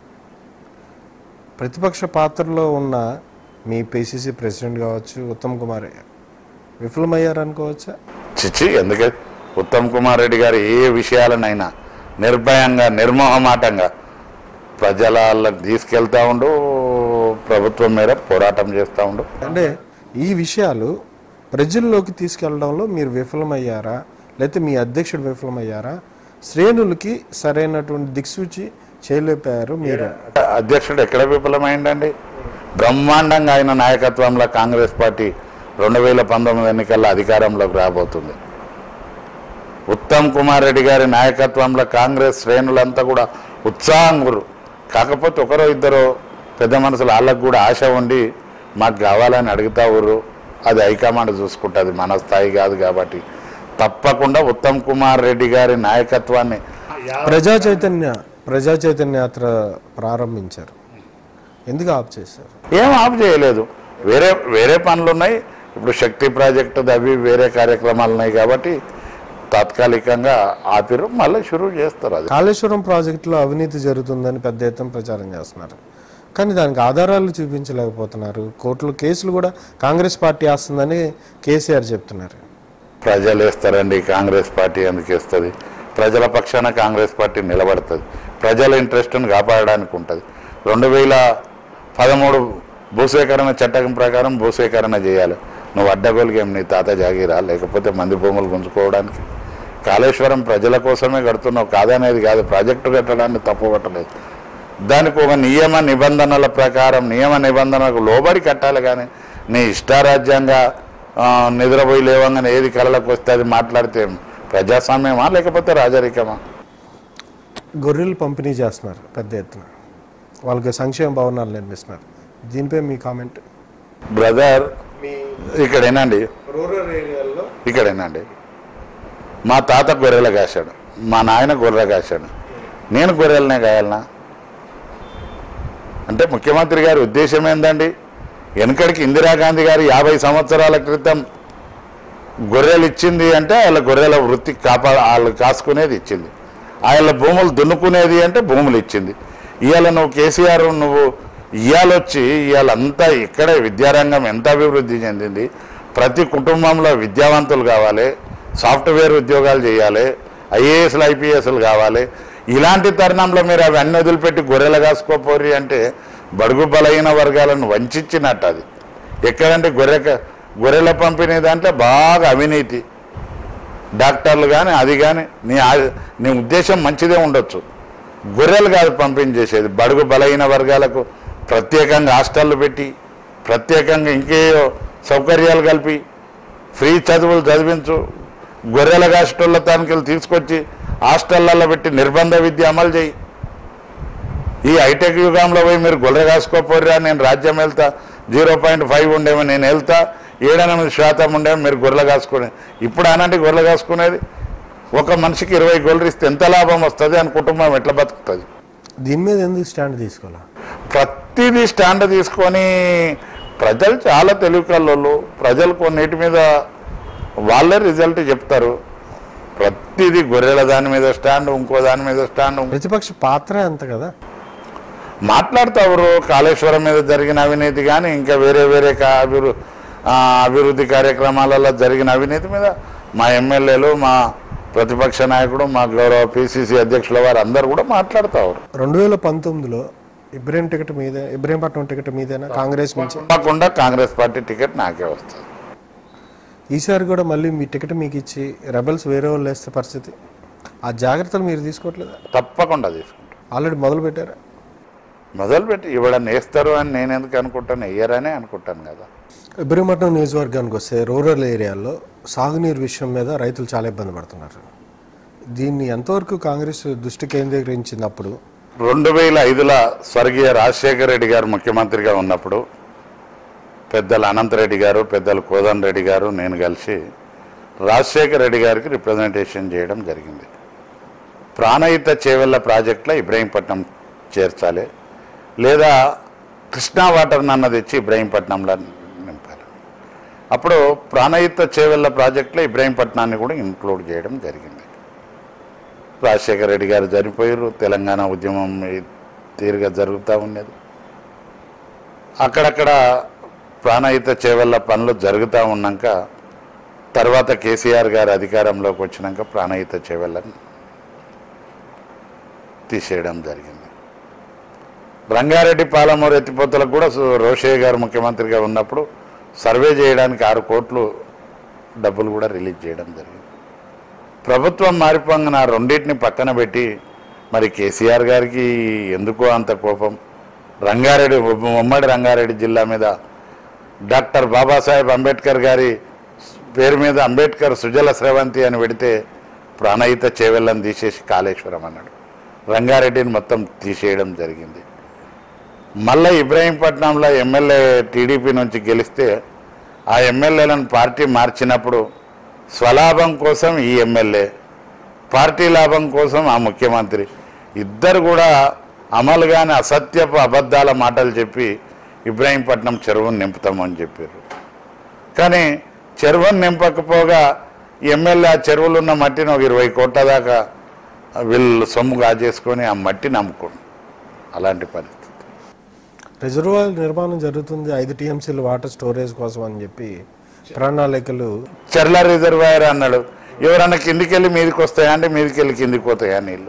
ప్రతిపక్ష పాత్రలో ఉన్న మీ పిసిసి ప్రెసిడెంట్ కావచ్చు ఉత్తమ్ కుమార్ విఫలమయ్యారు అనుకోవచ్చా చిచ్చి ఎందుకంటే ఉత్తమ్ కుమార్ రెడ్డి గారు ఏ విషయాలనైనా నిర్భయంగా నిర్మోహమాటంగా ప్రజలకు తీసుకెళ్తా ఉండు ప్రభుత్వం మీద పోరాటం చేస్తూ ఉండు అంటే ఈ విషయాలు ప్రజల్లోకి తీసుకెళ్లడంలో మీరు విఫలమయ్యారా లేకపోతే మీ అధ్యక్షుడు విఫలమయ్యారా శ్రేణులకి సరైనటువంటి దిక్సూచి చేయలేపారు మీరు అధ్యక్షుడు ఎక్కడ విఫలమైందండి బ్రహ్మాండంగా ఆయన నాయకత్వంలో కాంగ్రెస్ పార్టీ రెండు వేల పంతొమ్మిది ఎన్నికల్లో అధికారంలోకి రాబోతుంది ఉత్తమ్ కుమార్ రెడ్డి గారి నాయకత్వంలో కాంగ్రెస్ శ్రేణులంతా కూడా ఉత్సాహం గురు కాకపోతే ఒకరో ఇద్దరు పెద్ద మనసులు వాళ్ళకు కూడా ఆశ ఉండి మాకు కావాలని అడుగుతా ఊరు అది హైకమాండ్ చూసుకుంటుంది మన స్థాయి కాదు కాబట్టి తప్పకుండా ఉత్తమ్ కుమార్ రెడ్డి గారి నాయకత్వాన్ని ప్రజా చైతన్య ప్రజా చైతన్య యాత్ర ప్రారంభించారు ఎందుకు ఆఫ్ చేశారు ఏం ఆఫ్ చేయలేదు వేరే వేరే పనులు ఉన్నాయి ఇప్పుడు శక్తి ప్రాజెక్టు అవి వేరే కార్యక్రమాలు ఉన్నాయి కాబట్టి తాత్కాలికంగా ఆపిరు మళ్ళీ షురూ చేస్తారు అది కాళేశ్వరం ప్రాజెక్టులో అవినీతి జరుగుతుందని పెద్ద ఎత్తున ప్రచారం చేస్తున్నారు కానీ దానికి ఆధారాలు చూపించలేకపోతున్నారు కోర్టులో కేసులు కూడా కాంగ్రెస్ పార్టీ వేస్తుందని కేసీఆర్ చెప్తున్నారు ప్రజలు వేస్తారండి కాంగ్రెస్ పార్టీ ఎందుకు వేస్తుంది ప్రజల పక్షాన కాంగ్రెస్ పార్టీ నిలబడుతుంది ప్రజల ఇంట్రెస్ట్ను కాపాడడానికి ఉంటుంది రెండు వేల పదమూడు భూసేకరణ చట్టం ప్రకారం భూసేకరణ చేయాలి నువ్వు అడ్డగోలుగేం నీ తాత జాగిరా లేకపోతే మంది భూములు గుంజుకోవడానికి కాళేశ్వరం ప్రజల కోసమే కడుతున్నావు కాదనేది కాదు ప్రాజెక్టు కట్టడాన్ని తప్పు పట్టలేదు దానికి ఒక నియమ నిబంధనల ప్రకారం నియమ నిబంధనలకు లోబడి కట్టాలి కానీ నీ ఇష్టారాజ్యంగా ఆ, నిద్రపోయి లేవంగానే ఏది కళలకు వస్తే అది మాట్లాడితే ప్రజాస్వామ్యమా లేకపోతే రాజరికమా గొర్రెలు పంపిణీ చేస్తున్నారు పెద్ద ఎత్తున వాళ్ళకి సంక్షేమ భవనాలు నిర్మిస్తున్నారు దీనిపై మీ కామెంట్ బ్రదర్ మీ ఇక్కడేనండి రూరల్ ఏరియాల్లో ఇక్కడేనండి మా తాత గొర్రెలు కాశాడు మా నాయన గొర్రె కాశాడు నేను గొర్రెలనే కాయాలనా అంటే ముఖ్యమంత్రి గారి ఉద్దేశం ఏందండి వెనకడికి ఇందిరాగాంధీ గారు యాభై సంవత్సరాల క్రితం గొర్రెలు ఇచ్చింది అంటే వాళ్ళ గొర్రెల వృత్తి కాపా వాళ్ళు కాసుకునేది ఇచ్చింది వాళ్ళ భూములు దున్నుకునేది అంటే భూములు ఇచ్చింది ఇవాళ నువ్వు కేసీఆర్ నువ్వు ఇవాళ వచ్చి ఇవాళ అంతా ఇక్కడే విద్యారంగం ఎంత అభివృద్ధి చెందింది ప్రతి కుటుంబంలో విద్యావంతులు కావాలి సాఫ్ట్వేర్ ఉద్యోగాలు చేయాలి ఐఏఎస్లు ఐపీఎస్లు కావాలి ఇలాంటి తరుణంలో మీరు అవి అన్ని వదిలిపెట్టి గొర్రెలు కాసుకోపోరి అంటే బడుగు బలహీన వర్గాలను వంచినట్టు అది ఎక్కడంటే గొర్రె గొర్రెల పంపిణీ దాంట్లో బాగా అవినీతి డాక్టర్లు కానీ అది కానీ నీ ఆ- నీ ఉద్దేశం మంచిదే ఉండొచ్చు గొర్రెలు కాదు పంపిణీ చేసేది బడుగు బలహీన వర్గాలకు ప్రత్యేకంగా హాస్టళ్ళు పెట్టి ప్రత్యేకంగా ఇంకేయో సౌకర్యాలు కలిపి ఫ్రీ చదువులు చదివించు గొర్రెల కాస్టోళ్ళ తానికి తీసుకొచ్చి హాస్టళ్లలో పెట్టి నిర్బంధ విద్య అమలు చేయి ఈ హైటెక్ యుగంలో పోయి మీరు గొర్రె కాసుకోపోర్రా నేను రాజ్యం వెళ్తా జీరో పాయింట్ ఫైవ్ ఉండేమో నేను వెళ్తా ఏడెనిమిది శాతం ఉండేమో మీరు గొర్రెలు కాసుకునే ఇప్పుడు అనంటే గొర్రెలు కాసుకునేది ఒక మనిషికి ఇరవై గొర్రెలు ఇస్తే ఎంత లాభం వస్తుంది అని కుటుంబం ఎట్లా బతుకుతుంది దీని మీద ఎందుకు స్టాండ్ తీసుకోవాలా ప్రతిదీ స్టాండ్ తీసుకొని ప్రజలు చాలా తెలివి కల్లోళ్ళు ప్రజలు కొన్నిటి మీద వాళ్ళే రిజల్ట్ చెప్తారు ప్రతిదీ గొర్రెల దాని మీద స్టాండ్ ఇంకో దాని మీద స్టాండ్ ఇంకో- ప్రతిపక్ష పాత్ర అంత కదా మాట్లాడతారు కాళేశ్వరం మీద జరిగిన అవినీతి కానీ ఇంకా వేరే వేరే కా- అభివృ ఆ, అభివృద్ధి కార్యక్రమాలలో జరిగిన అవినీతి మీద మా ఎమ్మెల్యేలు మా ప్రతిపక్ష నాయకుడు మా గౌరవ పిసిసి అధ్యక్షుల వారు అందరు కూడా మాట్లాడతారు రెండు వేల పంతొమ్మిదిలో ఇబ్రహీం టికెట్ మీద ఇబ్రహీంపట్నం టికెట్ మీదేనా కాంగ్రెస్ నుంచి తప్పకుండా కాంగ్రెస్ పార్టీ టికెట్ నాకే వస్తుంది ఈసారి కూడా మళ్ళీ మీ టికెట్ మీకు ఇచ్చి రెబల్స్ వేరే వాళ్ళు వేస్తే పరిస్థితి ఆ జాగ్రత్తలు మీరు తీసుకోవట్లేదా తప్పకుండా తీసుకుంటాం ఆల్రెడీ మొదలు పెట్టారా మొదలుపెట్టి ఇవ్వడం వేస్తారు అని నేను ఎందుకు అనుకుంటాను వేయరనే అనుకుంటాను కదా ఇబ్రహీంపట్నం నియోజకవర్గానికి వస్తే రూరల్ ఏరియాల్లో సాగునీరు విషయం మీద రైతులు చాలా ఇబ్బంది పడుతున్నారు దీన్ని ఎంతవరకు కాంగ్రెస్ దృష్టి కేంద్రీకరించినప్పుడు రెండు వేల ఐదులో స్వర్గీయ రాజశేఖర రెడ్డి గారు ముఖ్యమంత్రిగా ఉన్నప్పుడు పెద్దలు అనంతరెడ్డి గారు పెద్దలు కోదన్ రెడ్డి గారు నేను కలిసి రాజశేఖర రెడ్డి గారికి రిప్రజెంటేషన్ చేయడం జరిగింది ప్రాణహిత చేవెళ్ళ ప్రాజెక్టులో ఇబ్రహీంపట్నం చేర్చాలి లేదా కృష్ణా వాటర్ నన్న తెచ్చి ఇబ్రహీంపట్నంలో నింపాలి అప్పుడు ప్రాణహిత చేవెళ్ళ ప్రాజెక్టులో ఇబ్రహీంపట్నాన్ని కూడా ఇంక్లూడ్ చేయడం జరిగింది రాజశేఖర రెడ్డి గారు చనిపోయారు తెలంగాణ ఉద్యమం ఈ తీరుగా జరుగుతూ ఉన్నది అక్కడక్కడ ప్రాణహిత చేవల్ల పనులు జరుగుతూ ఉన్నాక తర్వాత కేసీఆర్ గారు అధికారంలోకి వచ్చినాక ప్రాణహిత చేవెళ్ళని తీసేయడం జరిగింది రంగారెడ్డి పాలమూరు ఎత్తిపోతలకు కూడా సు- రోషయ్య గారు ముఖ్యమంత్రిగా ఉన్నప్పుడు సర్వే చేయడానికి ఆరు కోట్లు డబ్బులు కూడా రిలీజ్ చేయడం జరిగింది ప్రభుత్వం మారిపోగానే ఆ రెండింటిని పక్కన పెట్టి మరి కేసీఆర్ గారికి ఎందుకో అంత కోపం రంగారెడ్డి ఉమ్మడి రంగారెడ్డి జిల్లా మీద డాక్టర్ బాబాసాహెబ్ అంబేద్కర్ గారి పేరు మీద అంబేద్కర్ సుజల స్రవంతి అని పెడితే ప్రాణహిత చేవెళ్ళని తీసేసి కాళేశ్వరం అన్నాడు రంగారెడ్డిని మొత్తం తీసేయడం జరిగింది మళ్ళీ ఇబ్రాహీంపట్నంలో ఎమ్మెల్యే టీడీపీ నుంచి గెలిస్తే ఆ ఎమ్మెల్యేలను పార్టీ మార్చినప్పుడు స్వలాభం కోసం ఈ ఎమ్మెల్యే పార్టీ లాభం కోసం ఆ ముఖ్యమంత్రి ఇద్దరు కూడా అమలు కాని అసత్యపు అబద్ధాల మాటలు చెప్పి ఇబ్రాహీంపట్నం చెరువును నింపుతామని చెప్పారు కానీ చెరువును నింపకపోగా ఎమ్మెల్యే ఆ చెరువులు ఉన్న మట్టిని ఒక ఇరవై కోట్ల దాకా వీళ్ళు సొమ్ము కాజేసుకొని ఆ మట్టిని అమ్ముకోండి అలాంటి పరిస్థితి రిజర్వాయర్ నిర్మాణం జరుగుతుంది ఐదు టీఎంసీలు వాటర్ స్టోరేజ్ కోసం అని చెప్పి ప్రణాళికలు చెర్ల రిజర్వాయర్ అన్నాడు ఎవరన్నా కిందికి వెళ్ళి మీదకి వస్తాయా అంటే మీదకి వెళ్ళి కిందికి పోతాయా నీళ్ళు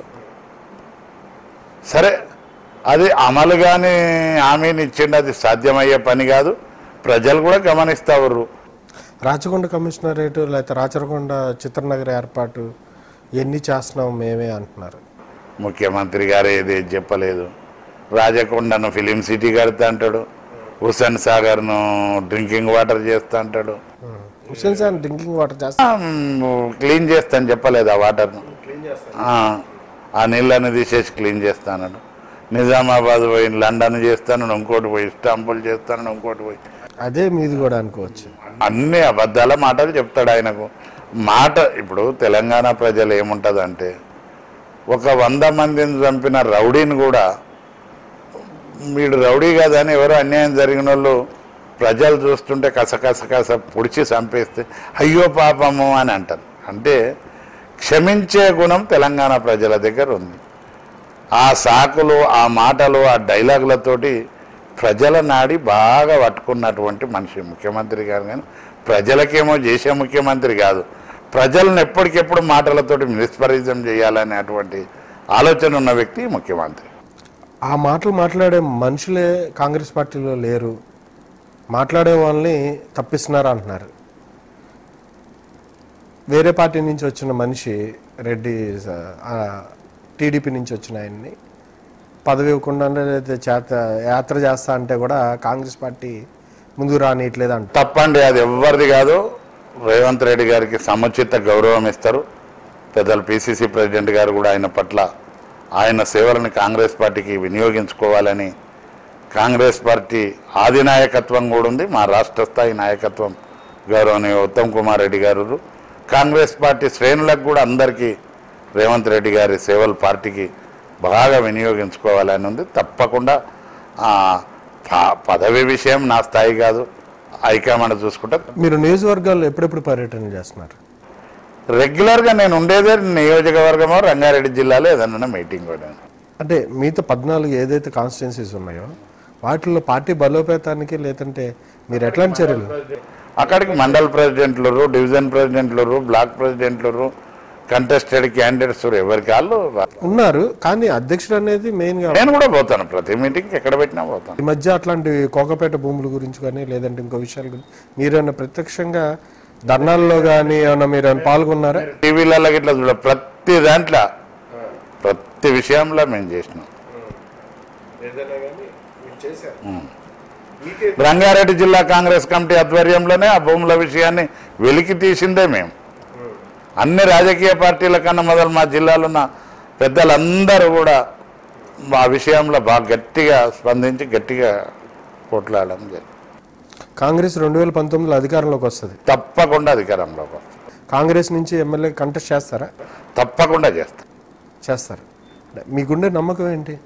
సరే అది అమలు కానీ హామీని ఇచ్చిండు అది సాధ్యమయ్యే పని కాదు ప్రజలు కూడా గమనిస్తారు రాచకొండ కమిషనరేట్ లేకపోతే రాచకొండ చిత్రనగర్ ఏర్పాటు ఎన్ని చేస్తున్నాం మేమే అంటున్నారు ముఖ్యమంత్రి గారు ఏది చెప్పలేదు రాజకొండను ఫిలిం సిటీ కడతా అంటాడు హుస్సేన్ సాగర్ను డ్రింకింగ్ వాటర్ చేస్తా అంటాడు హుస్సేన్ సార్ డ్రింకింగ్ వాటర్ చేస్తా క్లీన్ చేస్తాను చెప్పలేదు ఆ వాటర్ను ఆ, ఆ నీళ్ళని తీసేసి క్లీన్ చేస్తాను నిజామాబాద్ పోయి లండన్ చేస్తాను ఇంకోటి పోయి ఇస్తాంబుల్ చేస్తాను ఇంకోటి పోయి అదే మీది కూడా అనుకోవచ్చు అన్ని అబద్ధాల మాటలు చెప్తాడు ఆయనకు మాట ఇప్పుడు తెలంగాణ ప్రజలు ఏముంటుందంటే ఒక వంద మందిని చంపిన రౌడీని కూడా వీడు రౌడీ కాదని ఎవరో అన్యాయం జరిగిన వాళ్ళు ప్రజలు చూస్తుంటే కసకస కస పొడిచి చంపేస్తే అయ్యో పాపము అని అంటారు అంటే క్షమించే గుణం తెలంగాణ ప్రజల దగ్గర ఉంది ఆ సాకులు ఆ మాటలు ఆ డైలాగులతోటి ప్రజల నాడి బాగా పట్టుకున్నటువంటి మనిషి ముఖ్యమంత్రి గారు కానీ ప్రజలకేమో చేసే ముఖ్యమంత్రి కాదు ప్రజలను ఎప్పటికెప్పుడు మాటలతోటి మిస్పరిజం చేయాలనేటువంటి ఆలోచన ఉన్న వ్యక్తి ముఖ్యమంత్రి ఆ మాటలు మాట్లాడే మనుషులే కాంగ్రెస్ పార్టీలో లేరు మాట్లాడే వాళ్ళని తప్పిస్తున్నారు అంటున్నారు వేరే పార్టీ నుంచి వచ్చిన మనిషి రెడ్డి టీడీపీ నుంచి వచ్చిన ఆయన్ని పదవి ఇవ్వకుండా లేదా చేత యాత్ర చేస్తా అంటే కూడా కాంగ్రెస్ పార్టీ ముందుకు రానియట్లేదు అంట తప్పండి అది ఎవరిది కాదు రేవంత్ రెడ్డి గారికి సముచిత గౌరవం ఇస్తారు పెద్దలు పిసిసి ప్రెసిడెంట్ గారు కూడా ఆయన పట్ల ఆయన సేవలను కాంగ్రెస్ పార్టీకి వినియోగించుకోవాలని కాంగ్రెస్ పార్టీ ఆది నాయకత్వం కూడా ఉంది మా రాష్ట్ర స్థాయి నాయకత్వం గౌరవనీయ ఉత్తమ్ కుమార్ రెడ్డి గారు కాంగ్రెస్ పార్టీ శ్రేణులకు కూడా అందరికీ రేవంత్ రెడ్డి గారి సేవలు పార్టీకి బాగా వినియోగించుకోవాలని ఉంది తప్పకుండా ఆ, ప- పదవి విషయం నా స్థాయి కాదు హైకమాండ్ చూసుకుంటే మీరు నియోజకవర్గాల్లో ఎప్పుడెప్పుడు పర్యటన చేస్తున్నారు రెగ్యులర్గా నేను ఉండేదే నియోజకవర్గమో రంగారెడ్డి జిల్లాలో ఏదన్నా మీటింగ్ కూడా అంటే మీతో పద్నాలుగు ఏదైతే కాన్స్టిట్యున్సీస్ ఉన్నాయో వాటిల్లో పార్టీ బలోపేతానికి లేదంటే మీరు ఎట్లాంటి చర్యలు అక్కడికి మండల్ ప్రెసిడెంట్లు డివిజన్ ప్రెసిడెంట్లు బ్లాక్ ప్రెసిడెంట్లు కంటెస్టెడ్ క్యాండిడేట్స్ ఎవరికి వాళ్ళు రా- ఉన్నారు కానీ అధ్యక్షుడు అనేది మెయిన్ గా నేను కూడా పోతాను ప్రతి మీటింగ్ ఎక్కడ పెట్టినా పోతాను ఈ మధ్య అట్లాంటి కోకపేట భూముల గురించి కానీ లేదంటే ఇంకో విషయాల గురించి మీరేమైనా ప్రత్యక్షంగా ధర్నాల్లో కానీ ఏమైనా మీరు ఏమైనా పాల్గొన్నారా టీవీలలో ఇట్లా చూడ ప్రతి దాంట్లో ప్రతి విషయంలో మేము చేసినాం రంగారెడ్డి జిల్లా కాంగ్రెస్ కమిటీ ఆధ్వర్యంలోనే ఆ భూముల విషయాన్ని వెలికి తీసిందే మేము అన్ని రాజకీయ పార్టీల కన్నా మొదలు మా జిల్లాలో ఉన్న పెద్దలందరూ కూడా ఆ విషయంలో బాగా గట్టిగా స్పందించి గట్టిగా కొట్లాడడం జరిగింది కాంగ్రెస్ రెండు వేల పంతొమ్మిదిలో అధికారంలోకి వస్తుంది తప్పకుండా అధికారంలోకి వస్తాం. కాంగ్రెస్ నుంచి ఎమ్మెల్యే కంటెస్ట్ చేస్తారా తప్పకుండా చేస్తాం చేస్తారు మీకుండే నమ్మకం ఏంటి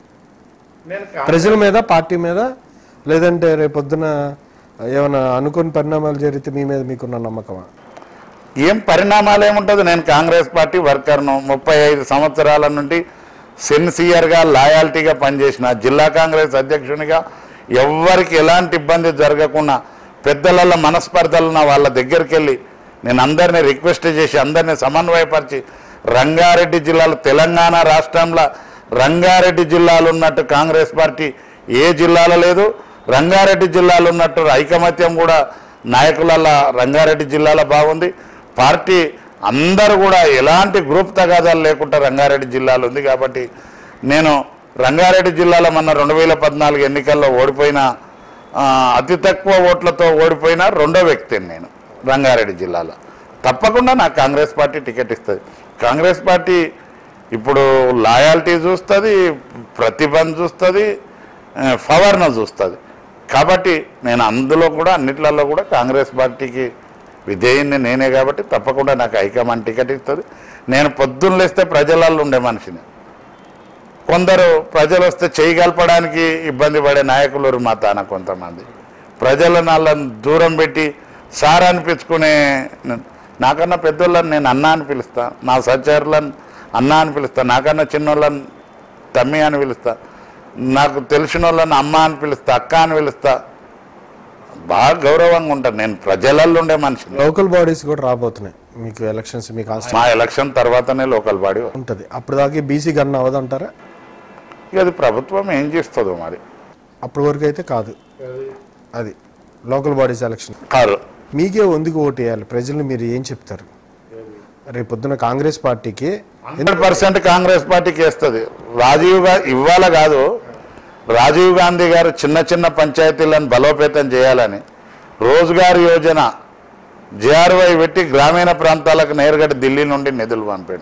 ప్రజల మీద పార్టీ మీద లేదంటే రేపొద్దున ఏమైనా అనుకోని పరిణామాలు జరిగితే మీ మీద మీకున్న నమ్మకమా ఏం పరిణామాలు ఏముంటుంది నేను కాంగ్రెస్ పార్టీ వర్కర్ను ముప్పై ఐదు సంవత్సరాల నుండి సిన్సియర్గా లాయాలిటీగా పనిచేసిన జిల్లా కాంగ్రెస్ అధ్యక్షునిగా ఎవ్వరికి ఎలాంటి ఇబ్బంది జరగకుండా పెద్దల మనస్పర్ధలున్న వాళ్ళ దగ్గరికి వెళ్ళి నేను అందరినీ రిక్వెస్ట్ చేసి అందరినీ సమన్వయపరిచి రంగారెడ్డి జిల్లాలో తెలంగాణ రాష్ట్రంలో రంగారెడ్డి జిల్లాలో ఉన్నట్టు కాంగ్రెస్ పార్టీ ఏ జిల్లాలో లేదు రంగారెడ్డి జిల్లాలో ఉన్నట్టు ఐకమత్యం కూడా నాయకుల రంగారెడ్డి జిల్లాలో బాగుంది పార్టీ అందరూ కూడా ఎలాంటి గ్రూప్ తగాదాలు లేకుండా రంగారెడ్డి జిల్లాలో ఉంది కాబట్టి నేను రంగారెడ్డి జిల్లాలో మొన్న రెండు వేల పద్నాలుగు ఎన్నికల్లో ఓడిపోయిన ఆ, అతి తక్కువ ఓట్లతో ఓడిపోయిన రెండో వ్యక్తిని నేను రంగారెడ్డి జిల్లాలో తప్పకుండా నాకు కాంగ్రెస్ పార్టీ టికెట్ ఇస్తుంది కాంగ్రెస్ పార్టీ ఇప్పుడు లాయాలిటీ చూస్తుంది ప్రతిభను చూస్తుంది పవర్ను చూస్తుంది కాబట్టి నేను అందులో కూడా అన్నిట్లలో కూడా కాంగ్రెస్ పార్టీకి విధేయుని నేనే కాబట్టి తప్పకుండా నాకు హైకమాండ్ టికెట్ ఇస్తుంది నేను పొద్దున్న లేస్తే ప్రజలలో ఉండే మనిషిని కొందరు ప్రజలు వస్తే చేయగలపడానికి ఇబ్బంది పడే నాయకులు ఉన్నారు మా తాన కొంతమంది ప్రజలను వాళ్ళని దూరం పెట్టి సార్ అనిపించుకునే నాకన్నా పెద్దోళ్ళని నేను అన్న అని పిలుస్తా నా సహచరులను అన్న అని పిలుస్తా నాకన్నా చిన్నోళ్ళని తమ్మి అని పిలుస్తా నాకు తెలిసిన వాళ్ళని అమ్మ అని పిలుస్తా అక్క అని పిలుస్తా బాగా గౌరవంగా ఉంటాను నేను ప్రజలలో ఉండే మనిషిని లోకల్ బాడీస్ కూడా రాబోతున్నాయి మీకు ఎలక్షన్స్ మీ కాన్స్టి మా ఎలక్షన్ తర్వాతనే లోకల్ బాడీ ఉంటుంది అప్పుడు దాకా బీసీ గన్న అవదంటారా ఇక అది ప్రభుత్వం ఏం చేస్తుందో మరి అప్పటి వరకు అయితే కాదు అది లోకల్ బాడీస్ ఎలక్షన్ కారు మీకే వందుకు ఓటు వేయాలి ప్రజల్ని మీరు ఏం చెప్తారు రేపు పొద్దున కాంగ్రెస్ పార్టీకి హండ్రెడ్ పర్సెంట్ కాంగ్రెస్ పార్టీకి వేస్తుంది రాజీవ్ గా ఇవాళ కాదు రాజీవ్ గాంధీ గారు చిన్న చిన్న పంచాయతీలను బలోపేతం చేయాలని రోజ్గార్ యోజన జేఆర్వై పెట్టి గ్రామీణ ప్రాంతాలకు నేరుగా ఢిల్లీ నుండి నిధులు పంపాడు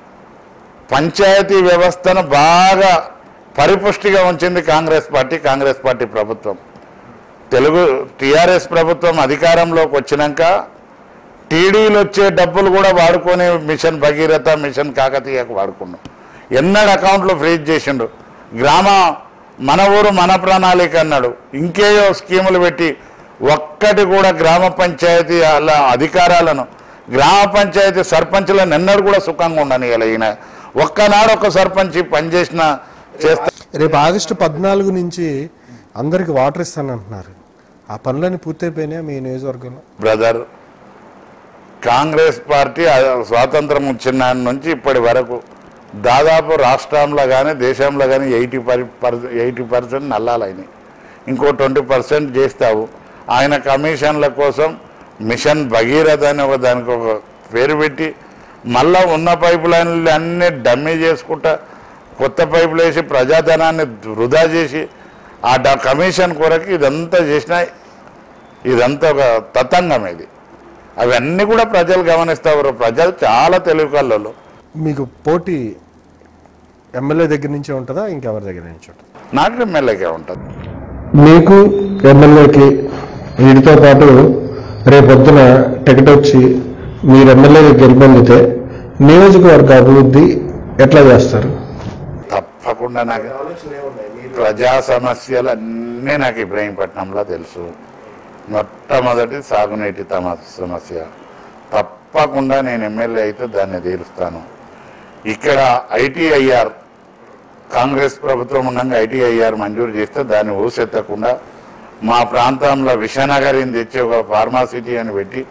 పంచాయతీ వ్యవస్థను బాగా పరిపుష్టిగా ఉంచింది కాంగ్రెస్ పార్టీ కాంగ్రెస్ పార్టీ ప్రభుత్వం తెలుగు టీఆర్ఎస్ ప్రభుత్వం అధికారంలోకి వచ్చినాక టీడీలు వచ్చే డబ్బులు కూడా వాడుకొని మిషన్ భగీరథ మిషన్ కాకతీయకు వాడుకున్నాం ఎన్నడు అకౌంట్లో ఫ్రీజ్ చేసిండు గ్రామ మన ఊరు మన ప్రణాళిక అన్నాడు ఇంకేయో స్కీములు పెట్టి ఒక్కటి కూడా గ్రామ పంచాయతీ అలా అధికారాలను గ్రామ పంచాయతీ సర్పంచ్లను ఎన్నడూ కూడా సుఖంగా ఉండనియాలి ఈయన ఒక్కనాడు ఒక సర్పంచ్ పనిచేసిన చేస్తా రేపు ఆగస్టు పద్నాలుగు నుంచి అందరికి వాటర్ ఇస్తానంటున్నారు ఆ పనులన్నీ పూర్తయిపోయినాయా మీ నియోజకవర్గంలో బ్రదర్ కాంగ్రెస్ పార్టీ ఆ స్వాతంత్రం వచ్చిన నాటి నుంచి ఇప్పటి వరకు దాదాపు రాష్ట్రంలో కానీ దేశంలో కానీ ఎయిటీ పర్ ఎయిటీ పర్సెంట్ నల్లాలైనాయి ఇంకో ట్వంటీ పర్సెంట్ చేస్తావు ఆయన కమిషన్ల కోసం మిషన్ భగీరథ అని ఒక దానికి ఒక పేరు పెట్టి మళ్ళా ఉన్న పైప్ లైన్లు అన్నీ డమ్మీ చేసుకుంటా కొత్త పైపులు వేసి ప్రజాధనాన్ని వృధా చేసి ఆ డ కమిషన్ కొరకు ఇదంతా చేసిన ఇదంతా ఒక తతంగం ఇది అవన్నీ కూడా ప్రజలు గమనిస్తారు ప్రజలు చాలా తెలివి కళ్ళు మీకు పోటీ ఎమ్మెల్యే దగ్గర నుంచే ఉంటుందా ఇంకెవరి దగ్గర నుంచి ఉంటుంది నాకు ఎమ్మెల్యేకే ఉంటుంది మీకు ఎమ్మెల్యేకి వీటితో పాటు రేపొద్దున టికెట్ వచ్చి మీరు ఎమ్మెల్యేగా గెలుపొందితే నియోజకవర్గ అభివృద్ధి ఎట్లా చేస్తారు తప్పకుండా నాకు ప్రజా సమస్యలు అన్నీ నాకు ఇబ్రహీంపట్నంలో తెలుసు మొట్టమొదటి సాగునీటి తమ సమస్య తప్పకుండా నేను ఎమ్మెల్యే అయితే దాన్ని తీరుస్తాను ఇక్కడ ఐటీఐఆర్ కాంగ్రెస్ ప్రభుత్వం ఉండగా ఐటీఐఆర్ మంజూరు చేస్తే దాన్ని ఊసెత్తకుండా మా ప్రాంతంలో విషనగరిని తెచ్చి ఒక ఫార్మాసిటీ అని పెట్టి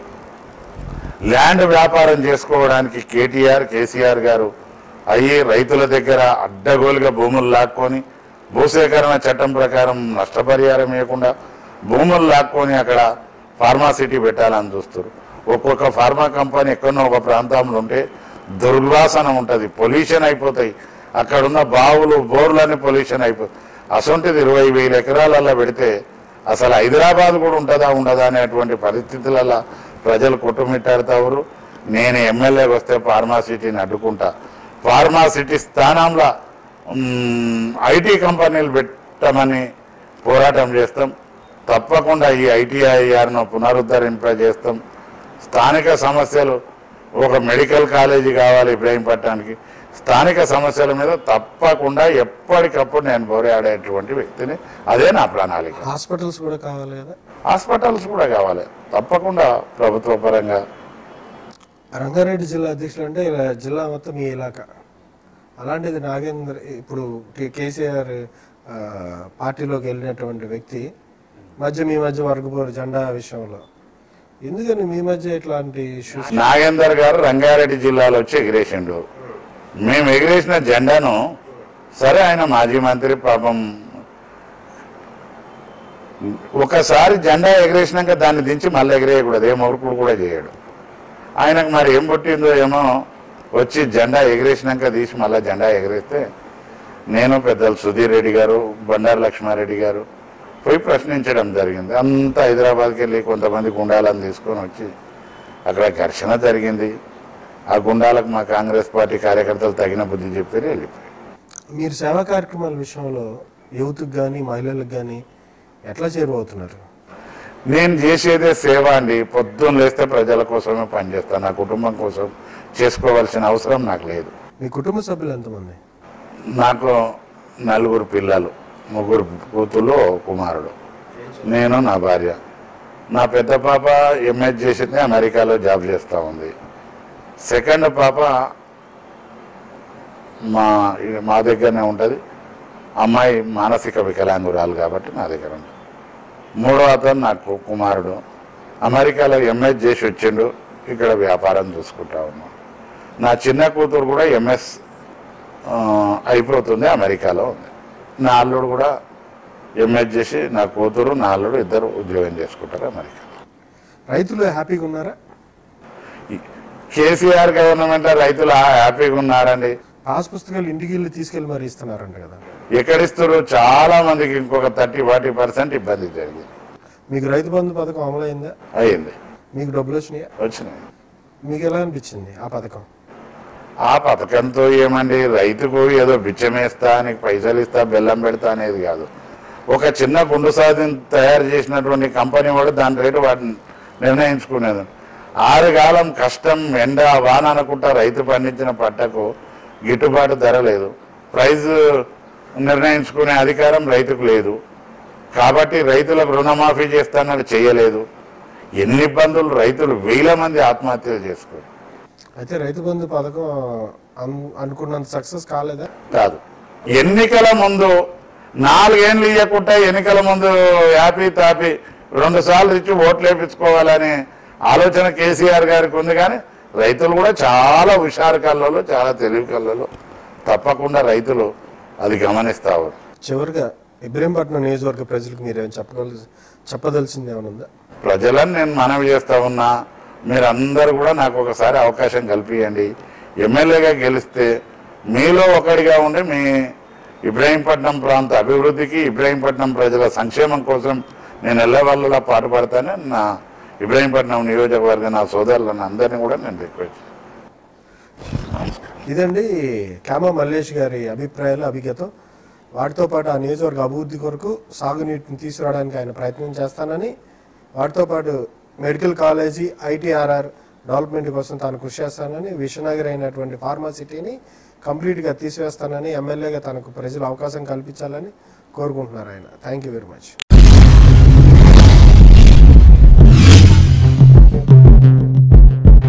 ల్యాండ్ వ్యాపారం చేసుకోవడానికి కేటీఆర్ కేసీఆర్ గారు అయ్యి రైతుల దగ్గర అడ్డగోలుగా భూములు లాక్కొని భూసేకరణ చట్టం ప్రకారం నష్టపరిహారం ఇవ్వకుండా భూములు లాక్కొని అక్కడ ఫార్మాసిటీ పెట్టాలని చూస్తారు ఒక్కొక్క ఫార్మా కంపెనీ ఎక్కడో ఒక ప్రాంతంలో ఉంటే దుర్వాసన ఉంటుంది పొల్యూషన్ అయిపోతాయి అక్కడ ఉన్న బావులు బోర్లన్నీ పొల్యూషన్ అయిపోతాయి అసొంటిది ఇరవై వేల ఎకరాలలో పెడితే అసలు హైదరాబాద్ కూడా ఉంటుందా ఉండదా అనేటువంటి పరిస్థితులలో ప్రజలు కొట్టుమిట్టాడుతారు నేను ఎమ్మెల్యేకి వస్తే ఫార్మాసిటీని అడ్డుకుంటా ఫార్మాసిటీ స్థానంలో మ్, ఐటీ కంపెనీలు పెట్టమని పోరాటం చేస్తాం తప్పకుండా ఈ ఐటీఐఆర్ను పునరుద్ధరింపజేస్తాం స్థానిక సమస్యలు ఒక మెడికల్ కాలేజీ కావాలి ఇబ్రాహీంపట్నానికి స్థానిక సమస్యల మీద తప్పకుండా ఎప్పటికప్పుడు నేను పోరాడేటువంటి వ్యక్తిని అదే నా ప్రణాళిక హాస్పిటల్స్ కూడా కావాలి కదా హాస్పిటల్స్ కూడా కావాలి తప్పకుండా ప్రభుత్వ పరంగా రంగారెడ్డి జిల్లా అధ్యక్షులు అంటే ఇలా జిల్లా మొత్తం మీ ఇలాకా అలాంటిది నాగేంద్ర ఇప్పుడు కే- కేసీఆర్ ఆ, పార్టీలోకి వెళ్ళినటువంటి వ్యక్తి మధ్య మీ మధ్య వర్గపోరు జెండా విషయంలో ఎందుకని మీ మధ్య ఇట్లాంటి ఇష్యూస్ నాగేందర్ గారు రంగారెడ్డి జిల్లాలో వచ్చి ఎగిరేసిండు మేము ఎగిరేసిన జెండాను సరే ఆయన మాజీ మంత్రి పాపం ఒకసారి జెండా ఎగిరేసినాక దాన్ని దించి మళ్ళీ ఎగిరేయకూడదు ఏ మొరుకుడు కూడా చేయడు ఆయనకు మరి ఏం పుట్టిందో ఏమో వచ్చి జెండా ఎగిరేసినాక తీసి మళ్ళీ జెండా ఎగిరేస్తే నేను పెద్దలు సుధీర్ రెడ్డి గారు బండారు లక్ష్మారెడ్డి గారు పోయి ప్రశ్నించడం జరిగింది అంతా హైదరాబాద్కి వెళ్ళి కొంతమంది గుండాలను తీసుకొని వచ్చి అక్కడ ఘర్షణ జరిగింది ఆ గుండాలకు మా కాంగ్రెస్ పార్టీ కార్యకర్తలు తగిన బుద్ధి చెప్పి వెళ్ళిపోయి మీరు సేవా కార్యక్రమాల విషయంలో యూత్కి కానీ మహిళలకు కానీ ఎట్లా చేరువవుతున్నారు నేను చేసేదే సేవ అండి పొద్దున్న లేస్తే ప్రజల కోసమే పనిచేస్తాను నా కుటుంబం కోసం చేసుకోవాల్సిన అవసరం నాకు లేదు మీ కుటుంబ సభ్యులు ఎంతమంది నాకు నలుగురు పిల్లలు ముగ్గురు కూతుళ్ళు ఓ కుమారుడు నేను నా భార్య నా పెద్ద పాప ఎంఎస్ చేసింది అమెరికాలో జాబ్ చేస్తూ ఉంది సెకండ్ పాప మా మా దగ్గరనే ఉంటుంది అమ్మాయి మానసిక వికలాంగురాలు కాబట్టి నా దగ్గర ఉంటుంది మూడో అతను నాకు కుమారుడు అమెరికాలో ఎంఎస్ చేసి వచ్చిండు ఇక్కడ వ్యాపారం చూసుకుంటా ఉన్నాం నా చిన్న కూతురు కూడా ఎంఎస్ ఆ, అయిపోతుంది అమెరికాలో ఉంది నా అల్లుడు కూడా ఎంఎస్ చేసి నా కూతురు నా అల్లుడు ఇద్దరు ఉద్యోగం చేసుకుంటారు అమెరికా రైతులు హ్యాపీగా ఉన్నారా కేసీఆర్ గవర్నమెంట్ రైతులు ఆ హ్యాపీగా ఉన్నారండి పాస్ పుస్తకాలు ఇంటికి వెళ్ళి తీసుకెళ్ళి మరి ఇస్తున్నారంట కదా ఎక్కడిస్తారు చాలా మందికి ఇంకొక థర్టీ ఫార్టీ పర్సెంట్ ఇబ్బంది జరిగింది మీకు రైతు బంధు పథకం అమలైందా అయ్యింది మీకు డబ్బులు వచ్చినాయా వచ్చినాయి మీకు ఎలా అనిపించింది ఆ పథకం ఆ పథకంతో ఏమండి రైతుకు ఏదో బిచ్చమేస్తా నీకు పైసలు ఇస్తా బెల్లం పెడతా అనేది కాదు ఒక చిన్న గుండు సాధిని తయారు చేసినటువంటి కంపెనీ వాడు దాని రేటు వాటిని నిర్ణయించుకునేది ఆరు కాలం కష్టం ఎండ వాన అనుకుంటా రైతు పండించిన పంటకు గిట్టుబాటు ధర లేదు ప్రైజ్ నిర్ణయించుకునే అధికారం రైతుకు లేదు కాబట్టి రైతులకు రుణమాఫీ చేస్తానని చేయలేదు ఎన్ని ఇబ్బందులు రైతులు వేల మంది ఆత్మహత్యలు చేసుకోరు అయితే రైతు బంధు పథకం అన్- అనుకున్నంత సక్సెస్ కాలేదా కాదు ఎన్నికల ముందు నాలుగేళ్ళు ఇవ్వకుండా ఎన్నికల ముందు యాపీ తాపి రెండు సార్లు ఇచ్చి ఓట్లు వేయించుకోవాలనే ఆలోచన కేసీఆర్ గారికి ఉంది కానీ రైతులు కూడా చాలా హుషారు కళ్ళలో చాలా తెలివి కళ్ళలో తప్పకుండా రైతులు అది గమనిస్తారు చివరిగా ఇబ్రహీంపట్నం నియోజకవర్గ ప్రజలకు మీరు ఏమైనా చెప్పగల చెప్పదలసింది ఏమైనా ఉందా ప్రజలను నేను మనవి చేస్తా ఉన్నా మీరందరూ కూడా నాకు ఒకసారి అవకాశం కల్పించండి ఎమ్మెల్యేగా గెలిస్తే మీలో ఒకడిగా ఉండి మీ ఇబ్రాహీంపట్నం ప్రాంత అభివృద్ధికి ఇబ్రాహీంపట్నం ప్రజల సంక్షేమం కోసం నేను ఎల్లవల్లలా పాటుపడతానని నా ఇబ్రాహీంపట్నం నియోజకవర్గ నా సోదరులను అందరినీ కూడా నేను రిక్వెస్ట్ ఇదండి క్యామా మల్లేష్ గారి అభిప్రాయాలు అభిగతం వాటితో పాటు ఆ నియోజకవర్గ అభివృద్ధి కొరకు సాగునీటిని తీసుకురావడానికి ఆయన ప్రయత్నం చేస్తానని వాటితో పాటు మెడికల్ కాలేజీ ఐటీఆర్ఆర్ డెవలప్మెంట్ కోసం తాను కృషి చేస్తానని విశ్వనగర్ అయినటువంటి ఫార్మాసిటీని కంప్లీట్గా తీసివేస్తానని ఎమ్మెల్యేగా తనకు ప్రజలు అవకాశం కల్పించాలని కోరుకుంటున్నారు ఆయన థ్యాంక్ యూ వెరీ మచ్